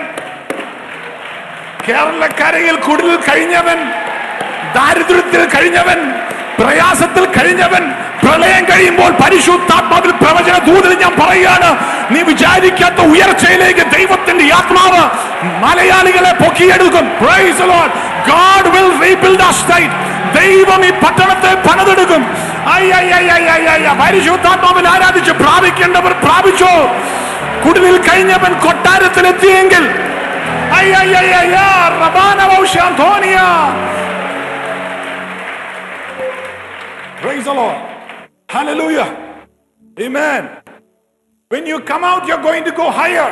കേരളക്കരയിൽ കുടിൽ കഴിഞ്ഞവൻ ദാരിദ്ര്യത്തിൽ കഴിഞ്ഞവൻ പ്രയാസത്തിൽ കഴിഞ്ഞവൻ പ്രളയം കഴിയുമ്പോൾ പരിശുദ്ധാത്മാവിൽ പ്രവചന ദൂതിൽ ഞാൻ പറയുകയാണ് നീ വിചാരിക്കാത്ത ഉയർച്ചയിലേക്ക് ദൈവത്തിന്റെ ആത്മാവ് മലയാളികളെ പൊക്കിയെടുക്കും Praise the Lord. God will rebuild our state. ദൈവം ഈ പട്ടണത്തെ പണിതെടുക്കും ഐ, ഐ, ഐ, ഐ, ഐ, ഐ, ഐ. പരിശുദ്ധാത്മാവിൽ ആരാധിച്ച് പ്രാപിക്കേണ്ടവർ പ്രാപിച്ചോ കുടിലിൽ കഴിഞ്ഞവൻ കൊട്ടാരത്തിലെത്തിയെങ്കിൽ Ay, ay, ay, ay, ay, Rabana Moshe Antonia. Praise the Lord. Hallelujah. Amen. When you come out, you're going to go higher.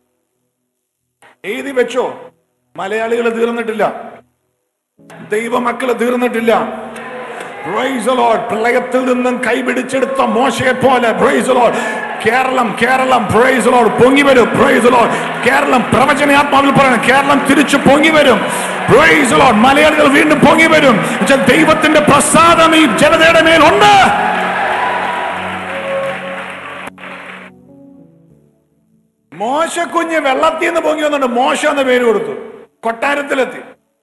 എഴുതി വെച്ചോ മലയാളികൾ തീർന്നിട്ടില്ല ദൈവമക്കള് തീർന്നിട്ടില്ല Praise the Lord. പ്രളയത്തിൽ നിന്നും കൈപിടിച്ചെടുത്ത മോശയെ പോലെ Praise the Lord. Keralam Keralam praise Lord പൊങ്ങി വരും പ്രൈസ് ലോഡ് കേരളം പ്രവചനാത്മാവിൽ പറയണം കേരളം തിരിച്ചു പൊങ്ങി വരും പ്രൈസ് ലോഡ് മലയാളികൾ വീണ്ടും പൊങ്ങി വരും എന്നുവെച്ചാൽ ദൈവത്തിന്റെ പ്രസാദം ഈ ജനതയുടെ മേലുണ്ട് മോശ കുഞ്ഞ് വെള്ളത്തിൽ നിന്ന് പൊങ്ങി വന്നുണ്ട് മോശ എന്ന പേര് കൊടുത്തു കൊട്ടാരത്തിലെത്തി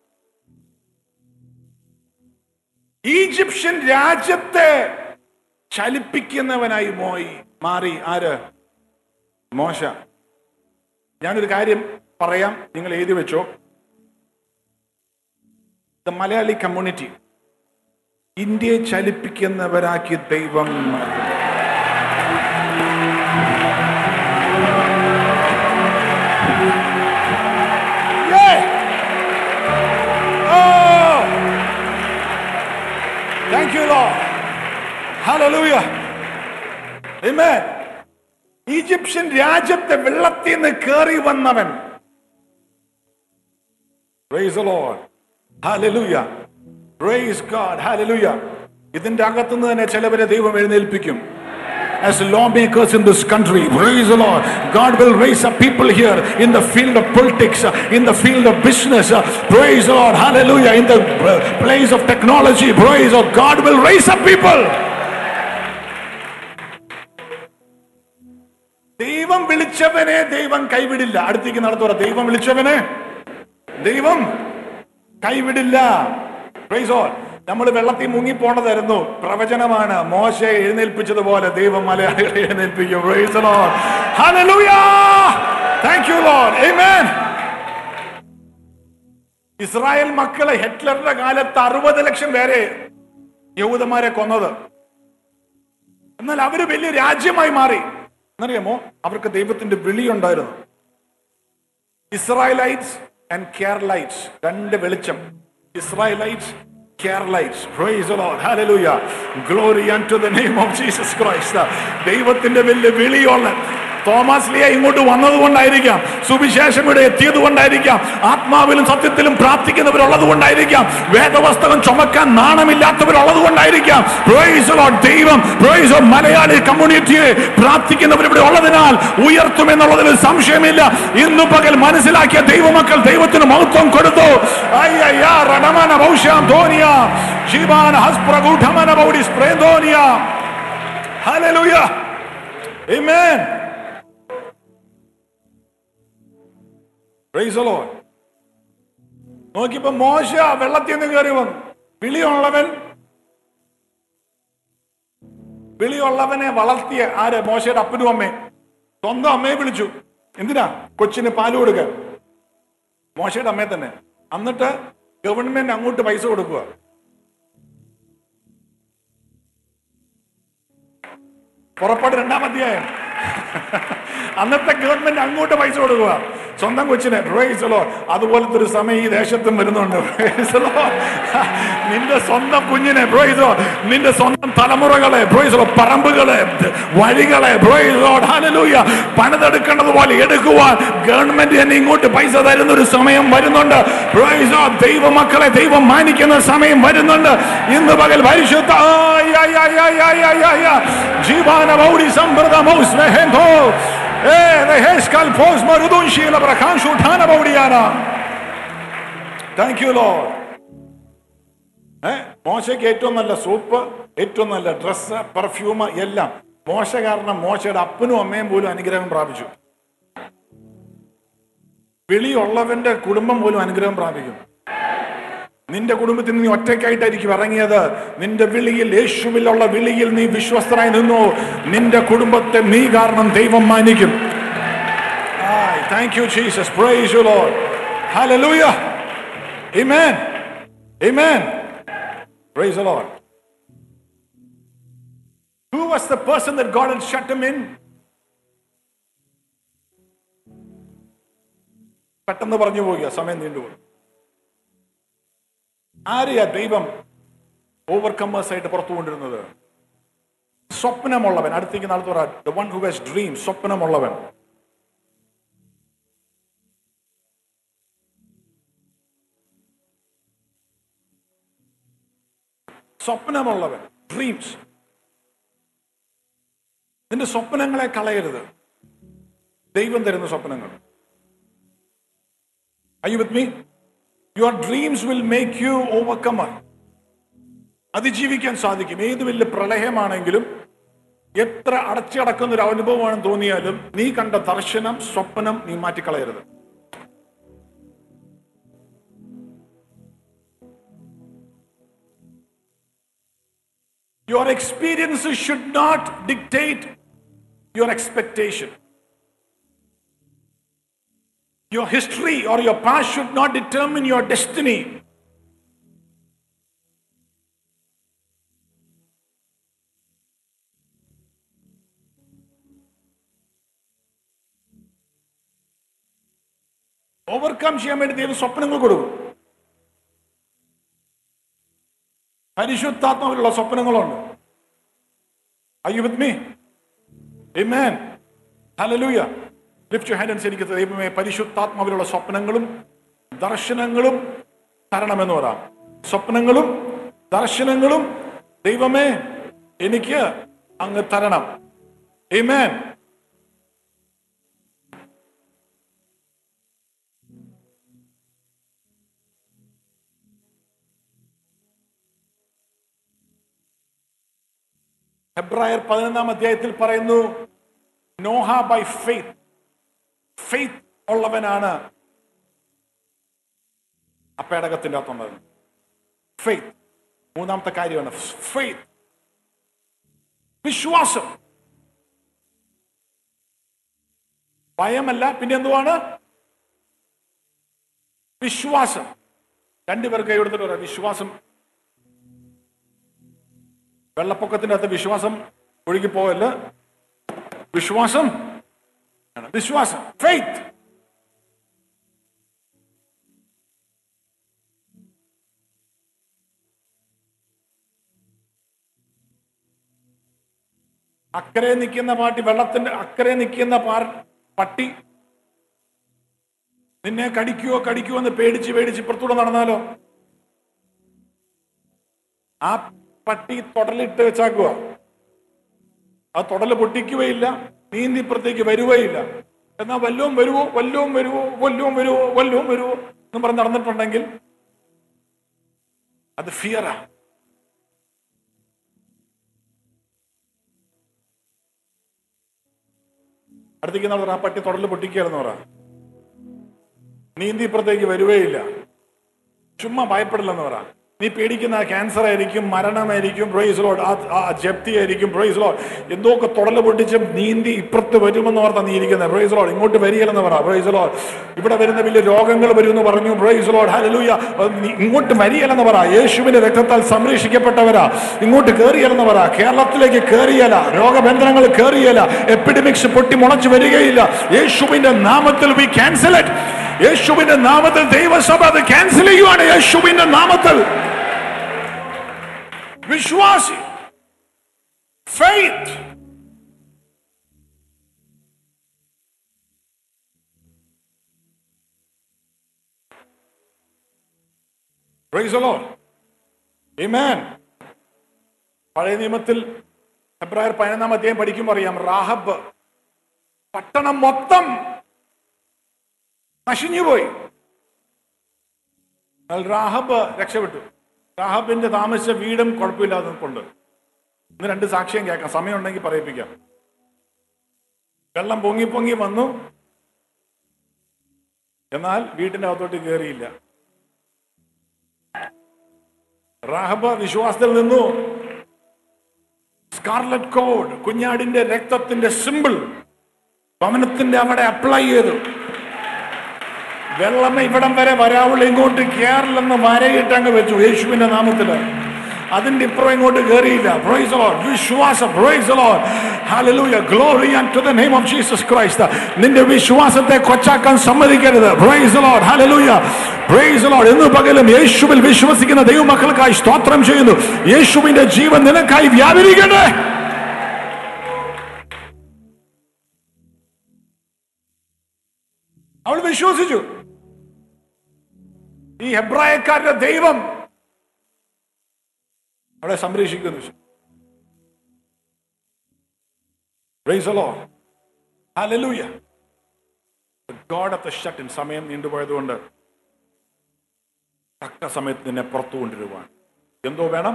ഈജിപ്ഷ്യൻ രാജ്യത്തെ ചലിപ്പിക്കുന്നവനായി മോയി മാറി ആര് മോശ ഞാനൊരു കാര്യം പറയാം നിങ്ങൾ എഴുതി വെച്ചോ ദ മലയാളി കമ്മ്യൂണിറ്റി ഇന്ത്യയെ ചലിപ്പിക്കുന്നവരാക്കി ദൈവം മാറ്റി. Yeah! Oh! Thank you, Lord. Hallelujah. Amen. Egyptian രാജ്യത്തെ വെള്ളത്തിൽ നിന്ന് കയറി വന്നവൻ Praise the Lord. Hallelujah. Praise God. Hallelujah. ഇതിന്റെ അകത്തുനിന്ന് തന്നെ ചിലവരെ ദൈവം എഴുന്നേൽപ്പിക്കും As lawmakers in this country, praise the Lord. God will raise up people here in the field of politics, uh, in the field of business. uh, Praise the Lord. Hallelujah. In the uh, place of technology, praise the Lord. God will raise up people. ദൈവം വിളിച്ചവനെ ദൈവം കൈവിടില്ല അടുത്തേക്ക് നടത്തുക ദൈവം വിളിച്ചവനെ ദൈവം കൈവിടില്ല price all നമ്മൾ വെള്ളത്തിൽ മുങ്ങിപ്പോണതായിരുന്നു പ്രവചനമാണ് മോശ എഴുന്നേൽപ്പിച്ചതുപോലെ ദൈവം മലയാളികളെ എഴുന്നേൽപ്പിക്കും Praise the Lord. Hallelujah. Thank you, Lord. Amen. Israel മക്കളെ ഹിറ്റ്ലറുടെ കാലത്ത് അറുപത് ലക്ഷം പേരെ യഹൂദന്മാരെ കൊന്നത് എന്നാൽ അവര് വലിയ രാജ്യമായി മാറി എന്നറിയാമോ അവർക്ക് ദൈവത്തിന്റെ വിളിയുണ്ടായിരുന്നു ഇസ്രായേലൈറ്റ്സ് ആൻഡ് കേരളൈറ്റ്സ് രണ്ട് വെളിച്ചം Israelites Keralites praise the Lord hallelujah glory unto the name of Jesus Christ ദൈവത്തിന്റെ വലിയ വിളിയുള്ള തോമസ് ലിയ ഇങ്ങോട്ട് വന്നതുകൊണ്ടായിരിക്കാം സുവിശേഷം ഇവിടെ എത്തിയത് കൊണ്ടായിരിക്കാം ആത്മാവിലും സത്യത്തിലും പ്രാർത്ഥിക്കുന്നവരുള്ളത് കൊണ്ടായിരിക്കാം വേദവസ്തകം ചുമക്കാൻ നാണമില്ലാത്തവരുള്ളത് കൊണ്ടായിരിക്കാം Praise the Lord. ദൈവം praise the മലയാളി കമ്മ്യൂണിറ്റിയെ പ്രാർത്ഥിക്കുന്നവർ ഇവിടെ ഉള്ളതിനാൽ ഉയർത്തുമെന്നുള്ളതിൽ സംശയമില്ല ഇന്നു പകൽ മനസ്സിലാക്കിയ ദൈവമക്കൾ ദൈവത്തിന് മഹത്വം കൊടുത്തു അയ്യയ്യ, റണമന ഭൗഷ്യാം ധോനിയ, ജീവാന ഹസ്പ്രഗൂഢമന ഭൗഡിസ് പ്രേന്തോനിയ. Hallelujah. Amen. Praise the Lord. നോക്കിയപ്പോ മോശ വെള്ളത്തിൽ നിന്ന് കയറി വന്നു വിളിയുള്ളവൻ വിളിയുള്ളവനെ വളർത്തിയ ആര് മോശയുടെ അപ്പനും അമ്മയും സ്വന്തം അമ്മയെ വിളിച്ചു എന്തിനാ കൊച്ചിന് പാല് കൊടുക്കാൻ മോശയുടെ അമ്മയെ തന്നെ എന്നിട്ട് ഗവൺമെന്റ് അങ്ങോട്ട് പൈസ കൊടുക്കുക പുറപ്പാട് രണ്ടാം അധ്യായം അന്നത്തെ ഗവൺമെന്റ് അങ്ങോട്ട് പൈസ കൊടുക്കുക സ്വന്തം കൊച്ചിനെ Praise the Lord. അതുപോലത്തെ ഒരു സമയം ഈ ദേശത്തും വരുന്നുണ്ട് Praise the Lord. നിന്റെ സ്വന്തം കുഞ്ഞിനെ Praise the Lord. നിന്റെ സ്വന്തം തലമുറകളെ Praise the Lord. പറമ്പുകളെ വഴികളെ Praise the Lord. Hallelujah. പണിതെടുക്കേണ്ടത് പോലെ എടുക്കുവാൻ ഗവൺമെന്റ് തന്നെ ഇങ്ങോട്ട് പൈസ തരുന്ന ഒരു സമയം വരുന്നുണ്ട് Praise the Lord. ദൈവമക്കളെ ദൈവം മാനിക്കുന്ന സമയം വരുന്നുണ്ട് ഇന്ന് പകൽ പരിശുദ്ധ ആയ് ആയ് ആയ് ആയ് ആയ് ആയ് ആയ് ആയ്. ജീവാന മൗരി സമൃദ്ധ മൗസ് മെഹെന്തോ. ഏ, ദഹേസ്കൽ ഫോസ് മരുദുൻ ശീല പ്രകാശ് ഉഠാന മൗടിയാന. Thank you, Lord. ഏ മോശയ്ക്ക് ഏറ്റവും നല്ല സൂപ്പ് ഏറ്റവും നല്ല ഡ്രസ്സ് പെർഫ്യൂം എല്ലാം മോശ കാരണം മോശയുടെ അപ്പനും അമ്മയും പോലും അനുഗ്രഹം പ്രാപിച്ചു വിളിയുള്ളവന്റെ കുടുംബം പോലും അനുഗ്രഹം പ്രാപിക്കും നിന്റെ കുടുംബത്തിൽ നീ ഒറ്റയ്ക്കായിട്ടായിരിക്കും ഇറങ്ങിയത് നിന്റെ വിളിയിൽ യേശുവിലുള്ള വിളിയിൽ നീ വിശ്വസ്തനായി നിന്നു നിന്റെ കുടുംബത്തെ നീ കാരണം ദൈവം മാനിക്കും thank you Jesus praise you Lord hallelujah amen amen praise the Lord Who was the person that God had shut him in? പെട്ടെന്ന് പറഞ്ഞു പോവുക സമയം നീണ്ടുപോയി ആരെയാ ദൈവം ഓവർകമേഴ്സ് ആയിട്ട് പുറത്തു കൊണ്ടിരുന്നത് സ്വപ്നമുള്ളവൻ അടുത്തേക്ക് നാളെ പറ the one who has dream സ്വപ്നമുള്ളവൻ സ്വപ്നമുള്ളവൻ ഡ്രീംസ് നിന്റെ സ്വപ്നങ്ങളെ കളയരുത് ദൈവം തരുന്ന സ്വപ്നങ്ങൾ Are you with me? Your dreams will make you overcomer. അതിജീവിക്കാൻ സാധിക്കും ഏത് വലിയ പ്രളയമാണെങ്കിലും എത്ര അടച്ചടക്കുന്ന ഒരു അനുഭവമാണെന്ന് തോന്നിയാലും നീ കണ്ട ദർശനം സ്വപ്നം നീ മാറ്റിക്കളയരുത് Your experiences should not dictate your expectation. Your history or your past should not determine your destiny. Overcome ചെയ്യാൻ വേണ്ടി ദൈവം സ്വപ്നങ്ങൾ കൊടുക്കും പരിശുദ്ധാത്മാവിലുള്ള സ്വപ്നങ്ങളുണ്ട് Are you with me? Amen. Hallelujah. Lift you hand എനിക്ക് ദൈവമേ പരിശുദ്ധാത്മാവിലുള്ള സ്വപ്നങ്ങളും ദർശനങ്ങളും തരണമെന്ന് പറയാം സ്വപ്നങ്ങളും ദർശനങ്ങളും ദൈവമേ എനിക്ക് അങ്ങ് തരണം Amen. ഹെബ്രായർ പതിനൊന്നാം അധ്യായത്തിൽ പറയുന്നു നോഹ ബൈ ഫെയ്ത്ത് ഫെയ്ത്ത് ഉള്ളവനാണ് ആ പേടകത്തിന്റെ അകത്തുള്ളത് ഫെയ്ത്ത് മൂന്നാമത്തെ കാര്യമാണ് ഫെയ്ത്ത് വിശ്വാസം ഭയമല്ല പിന്നെ എന്തുവാണ് വിശ്വാസം രണ്ടുപേർ കൈ കൊടുത്തിട്ട് പറയാം വിശ്വാസം വെള്ളപ്പൊക്കത്തിന്റെ അകത്ത് വിശ്വാസം ഒഴുകി പോവല്ല വിശ്വാസം ആണ്. വിശ്വാസം ഫെയ്ത്ത് അക്കരെ നിൽക്കുന്ന പാട്ടി വെള്ളത്തിന്റെ അക്കരെ നിൽക്കുന്ന പാർ പട്ടി നിന്നെ കടിക്കുവോ കടിക്കുവോ എന്ന് പേടിച്ച് പേടിച്ച് ഇപ്പുറത്തൂടെ നടന്നാലോ ആ പട്ടി തൊടലിട്ട് വെച്ചാക്കുക ആ തൊടല് പൊട്ടിക്കുകയില്ല നീന്തി ഇപ്പുറത്തേക്ക് വരുകയില്ല എന്നാ വല്ലവും വരുവോ വല്ലവും വരുവോ വല്ലവും വരുവോ വല്ലവും വരുവോ എന്ന് പറഞ്ഞ് നടന്നിട്ടുണ്ടെങ്കിൽ അത് ഫിയറാ അടുത്തേക്ക് നാൾ പറ ആ പട്ടി തൊടല് പൊട്ടിക്കുകയാണെന്ന് പറ നീന്തി ഇപ്പുറത്തേക്ക് വരുവേയില്ല ചുമ്മാ ഭയപ്പെടില്ലെന്ന് പറ നീ പേടിക്കുന്ന ക്യാൻസർ ആയിരിക്കും മരണമായിരിക്കും പ്രൈസ് ലോഡ് ആ ജപ്തി ആയിരിക്കും പ്രൈസ് ലോഡ് എന്തൊക്കെ തുടല് പൊട്ടിച്ച് നീന്തി ഇപ്പുറത്ത് വരുമെന്ന് ഓർത്താ നീ ഇരിക്കുന്നത് പ്രൈസ് ലോഡ് ഇങ്ങോട്ട് വരികയില്ലെന്ന് പറ പ്രൈസ് ലോഡ് ഇവിടെ വരുന്ന വലിയ രോഗങ്ങൾ വരുമെന്ന് പറഞ്ഞു പ്രൈസ് ലോഡ് ഹല്ലേലൂയ നീ ഇങ്ങോട്ട് വരികയില്ലെന്ന് പറ യേശുവിന്റെ രക്തത്താൽ സംരക്ഷിക്കപ്പെട്ടവരാ ഇങ്ങോട്ട് കയറിയല്ലെന്ന് പറ കേരളത്തിലേക്ക് കയറിയല്ല രോഗബന്ധനങ്ങൾ കയറിയല്ല എപ്പിഡമിക്സ് പൊട്ടി മുളച്ചു വരികയില്ല യേശുവിന്റെ നാമത്തിൽ വി ക്യാൻസൽ ഇറ്റ് യേശുവിന്റെ നാമത്തിൽ ദൈവസഭ അത് ക്യാൻസൽ ചെയ്യുവാണ് യേശുവിന്റെ നാമത്തിൽ വിശ്വാസി faith Praise the Lord. Amen. പഴയ നിയമത്തിൽ ഫെബ്രുവരി പതിനൊന്നാം അധ്യായം പഠിക്കുമ്പോൾ അറിയാം റാഹബ് പട്ടണം മൊത്തം നശിഞ്ഞുപോയി എന്നാൽ റാഹബ് രക്ഷപ്പെട്ടു റാഹബിന്റെ താമസിച്ച വീടും കുഴപ്പമില്ലാതെ നിൽപ്പുണ്ട് ഇന്ന് രണ്ട് സാക്ഷ്യം കേൾക്കാം സമയമുണ്ടെങ്കിൽ പറയിപ്പിക്കാം വെള്ളം പൊങ്ങി പൊങ്ങി വന്നു എന്നാൽ വീട്ടിന്റെ അകത്തോട്ട് കയറിയില്ല റാഹബ് വിശ്വാസത്തിൽ നിന്നു സ്കാർലറ്റ് കോഡ് കുഞ്ഞാടിന്റെ രക്തത്തിന്റെ സിമ്പിൾ ഭവനത്തിന്റെ അവിടെ അപ്ലൈ ചെയ്തു വെള്ളം ഇവിടം വരെ വരാവുള്ള ഇങ്ങോട്ട് കേരളെന്ന് വരയിട്ട് അങ്ങ് വെച്ചു യേശുവിന്റെ നാമത്തില് അതിന്റെ ഇപ്പുറം ഇങ്ങോട്ട് കയറിയില്ല പ്രൈസ് ലോർഡ് വിശ്വാസം praise Lord hallelujah glory to the name of Jesus Christ നിന്റെ വിശ്വാസത്തെ കൊച്ചാക്കാൻ സമ്മതിക്കരുത് praise Lord hallelujah praise Lord എന്ന് പകലും യേശുവിൽ വിശ്വസിക്കുന്ന ദൈവമക്കൾക്കായി സ്തോത്രം ചെയ്യുന്നു യേശുവിന്റെ ജീവൻ നിനക്കായി വ്യാപരിക്കട്ടെ അവൾ വിശ്വസിച്ചു ഈ ഹെബ്രായക്കാരുടെ ദൈവം അവളെ സംരക്ഷിക്കുന്നു Praise the Lord. Hallelujah. The God of the shut in സമയം നീണ്ടുപോയതുകൊണ്ട് തക്ക സമയത്ത് നിന്നെ പുറത്തു കൊണ്ടുവരുവാൻ എന്തോ വേണം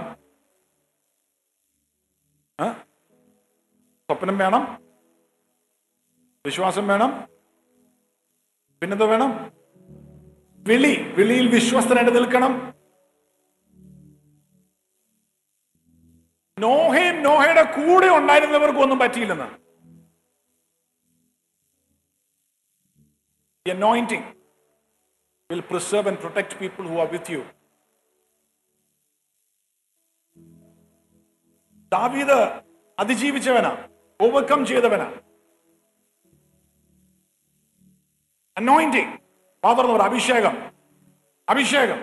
ആ? സ്വപ്നം വേണം വിശ്വാസം വേണം പിന്നെന്തോ വേണം വിളി വിളിയിൽ വിശ്വസ്തനായിട്ട് നിൽക്കണം നോഹയും നോഹയുടെ കൂടെ ഉണ്ടായിരുന്നവർക്കും ഒന്നും പറ്റിയില്ലെന്ന് The anointing will preserve and protect people who are with you. ദാവീദ് അതിജീവിച്ചവനാ ഓവർകം ചെയ്തവനാ അനോയിന്റിങ് ഫാദർ എന്ന് പറ അഭിഷേകം അഭിഷേകം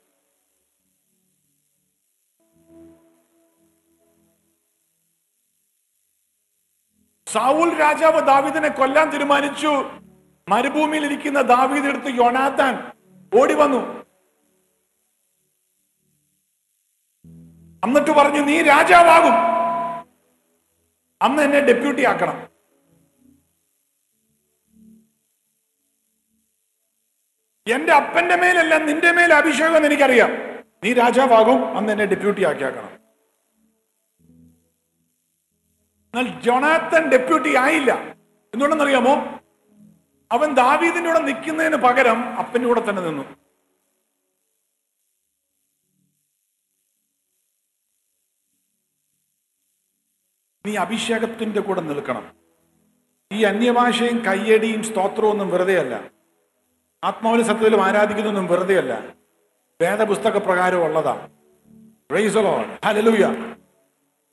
സാവൂൽ രാജാവ് ദാവീദിനെ കൊല്ലാൻ തീരുമാനിച്ചു മരുഭൂമിയിൽ ഇരിക്കുന്ന ദാവീദ് എടുത്ത് യോനാത്താൻ ഓടി വന്നു എന്നിട്ട് പറഞ്ഞു നീ രാജാവാകും അന്ന് എന്നെ ഡെപ്യൂട്ടി ആക്കണം എന്റെ അപ്പന്റെ മേലല്ല നിന്റെ മേൽ അഭിഷേകം എന്ന് എനിക്കറിയാം നീ രാജാവാകും അന്ന് എന്നെ ഡെപ്യൂട്ടി ആക്കിയാക്കണം എന്നാൽ ജൊണാത്തൻ ഡെപ്യൂട്ടി ആയില്ല എന്തുകൊണ്ടെന്നറിയാമോ അവൻ ദാവീദിന്റെ കൂടെ നിൽക്കുന്നതിന് പകരം അപ്പന്റെ കൂടെ തന്നെ നിന്നു നീ അഭിഷേകത്തിന്റെ കൂടെ നിൽക്കണം ഈ അന്യഭാഷയും കയ്യടിയും സ്തോത്രവും ഒന്നും വെറുതെയല്ല ആത്മാവിലും സത്യത്തിലും ആരാധിക്കുന്നതൊന്നും വെറുതെയല്ല വേദപുസ്തക പ്രകാരം ഉള്ളതാ Praise the Lord. Hallelujah.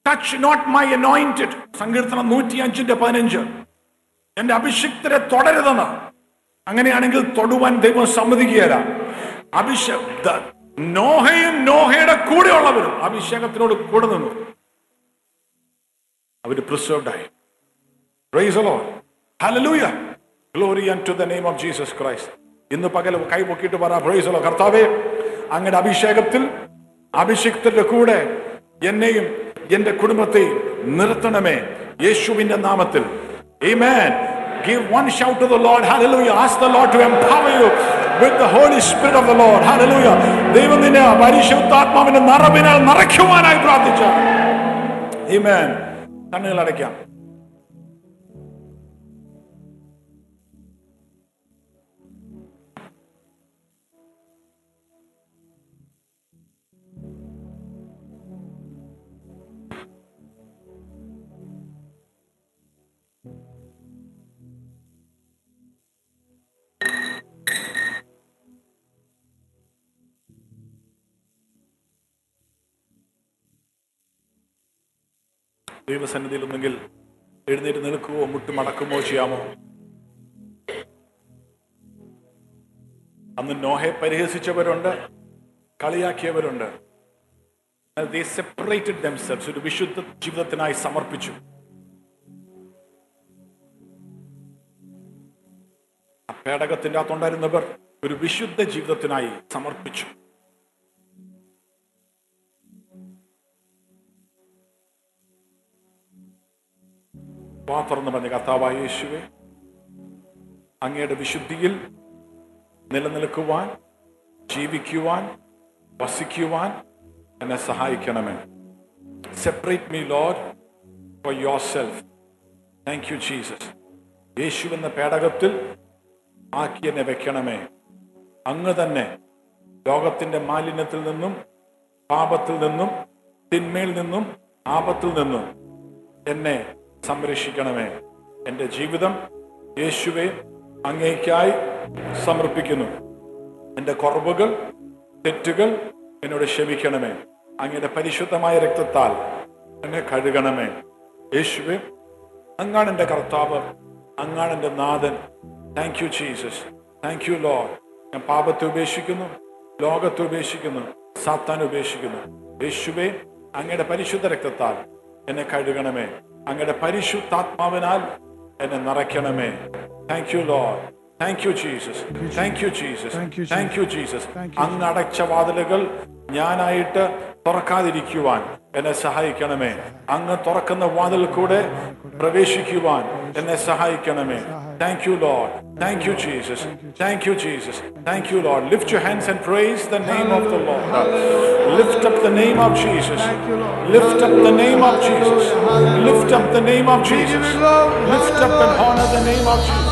Touch not my anointed സങ്കീർത്തനം നൂറ്റി അഞ്ചിന്റെ പതിനഞ്ച് എന്റെ അഭിഷിക്തരെ തുടരുതെന്ന് അങ്ങനെയാണെങ്കിൽ തൊടുവാൻ ദൈവം സമ്മതിക്കുകയല്ല അഭിഷ ദ- നോഹയും നോഹയുടെ കൂടെയുള്ളവരും അഭിഷേകത്തിനോട് കൂടെ നിന്നു അവര് പ്രിസർവ്ഡ് ആയി Praise the Lord. Hallelujah. Glory unto the name of Jesus Christ. ഇന്ന് പകൽ കൈ പൊക്കിയിട്ട് പറ പ്രൈസ് ലോ കർത്താവേ അങ്ങയുടെ അഭിഷേകത്തിൽ അഭിഷിക്തരുടെ കൂടെ എന്നെയും എന്റെ കുടുംബത്തെയും നിർത്തണമേ യേശുവിന്റെ നാമത്തിൽ Amen. Give one shout to the Lord. Hallelujah. Ask the Lord to empower you with the Holy Spirit of the Lord. Hallelujah. ദൈവം നിന്നെ പരിശുദ്ധാത്മാവിന്റെ നിറവിനാൽ നിറയ്ക്കുവാനായി പ്രാർത്ഥിച്ച Amen. കണ്ണുകൾ അടയ്ക്കാം ദൈവസന്നിധിയിൽ ഒന്നെങ്കിൽ എഴുന്നേറ്റ് നിൽക്കുവോ മുട്ടുമടക്കുമോ ചെയ്യാമോ അന്ന് നോഹയെ പരിഹസിച്ചവരുണ്ട് കളിയാക്കിയവരുണ്ട് സെപ്പറേറ്റഡ് ദംസെൽസ് ഒരു വിശുദ്ധ ജീവിതത്തിനായി സമർപ്പിച്ചു ആ പേടകത്തിന്റെ അകത്തുണ്ടായിരുന്നവർ ഒരു വിശുദ്ധ ജീവിതത്തിനായി സമർപ്പിച്ചു വാ തുറന്ന് പറഞ്ഞ കർത്താവായ യേശുവെ അങ്ങയുടെ വിശുദ്ധിയിൽ നിലനിൽക്കുവാൻ ജീവിക്കുവാൻ വസിക്കുവാൻ എന്നെ സഹായിക്കണമേ separate me Lord for yourself thank you Jesus യേശു എന്ന പേടകത്തിൽ ആക്കി എന്നെ വെക്കണമേ അങ്ങ് തന്നെ ലോകത്തിന്റെ മാലിന്യത്തിൽ നിന്നും പാപത്തിൽ നിന്നും തിന്മയിൽ നിന്നും ആപത്തിൽ നിന്നും എന്നെ സംരക്ഷിക്കണമേ എൻ്റെ ജീവിതം യേശുവെ അങ്ങേക്കായി സമർപ്പിക്കുന്നു എൻ്റെ കുറവുകൾ തെറ്റുകൾ എന്നോട് ക്ഷമിക്കണമേ അങ്ങയുടെ പരിശുദ്ധമായ രക്തത്താൽ എന്നെ കഴുകണമേ യേശുവെ അങ്ങാണ് എൻ്റെ കർത്താവ് അങ്ങാണ് എൻ്റെ നാഥൻ thank you Jesus thank you Lord ഞാൻ പാപത്തെ ഉപേക്ഷിക്കുന്നു ലോകത്തെ ഉപേക്ഷിക്കുന്നു സാത്താൻ ഉപേക്ഷിക്കുന്നു യേശുവെ അങ്ങയുടെ പരിശുദ്ധ രക്തത്താൽ എന്നെ കഴുകണമേ അങ്ങയുടെ പരിശുദ്ധാത്മാവിനാൽ എന്നെ നിറയ്ക്കണമേ thank you Lord thank you Jesus thank you Jesus thank you Jesus അങ്ങ് അടച്ച വാതിലുകൾ ഞാനായിട്ട് തുറക്കാതിരിക്കുവാൻ എന്നെ സഹായിക്കണമേ അങ്ങ് തുറക്കുന്ന വാതിൽ കൂടെ പ്രവേശിക്കുവാൻ എന്നെ സഹായിക്കണമേ thank you Lord thank you Jesus thank you Jesus thank you Lord lift you hands and praise the name of the Lord lift up the name of Jesus lift up the name of Jesus lift up the name of Jesus lift up and honour the name of Jesus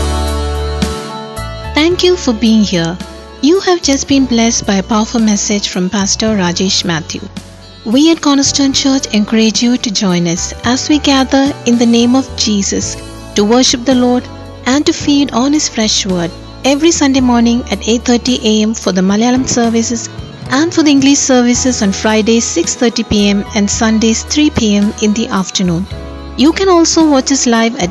Thank you for being here. You have just been blessed by a powerful message from Pastor Rajesh Matthew. We at Cornerstone Church encourage you to join us as we gather in the name of Jesus to worship the Lord and to feed on his fresh word every Sunday morning at 8:30 a.m. for the Malayalam services and for the English services on Fridays 6:30 p.m. and Sundays 3 p.m. in the afternoon. You can also watch us live at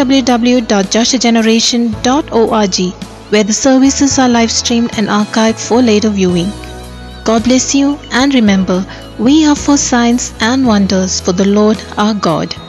www.joshageneration.org where the services are live streamed and archived for later viewing. God bless you and remember, we are for signs and wonders for the Lord our God.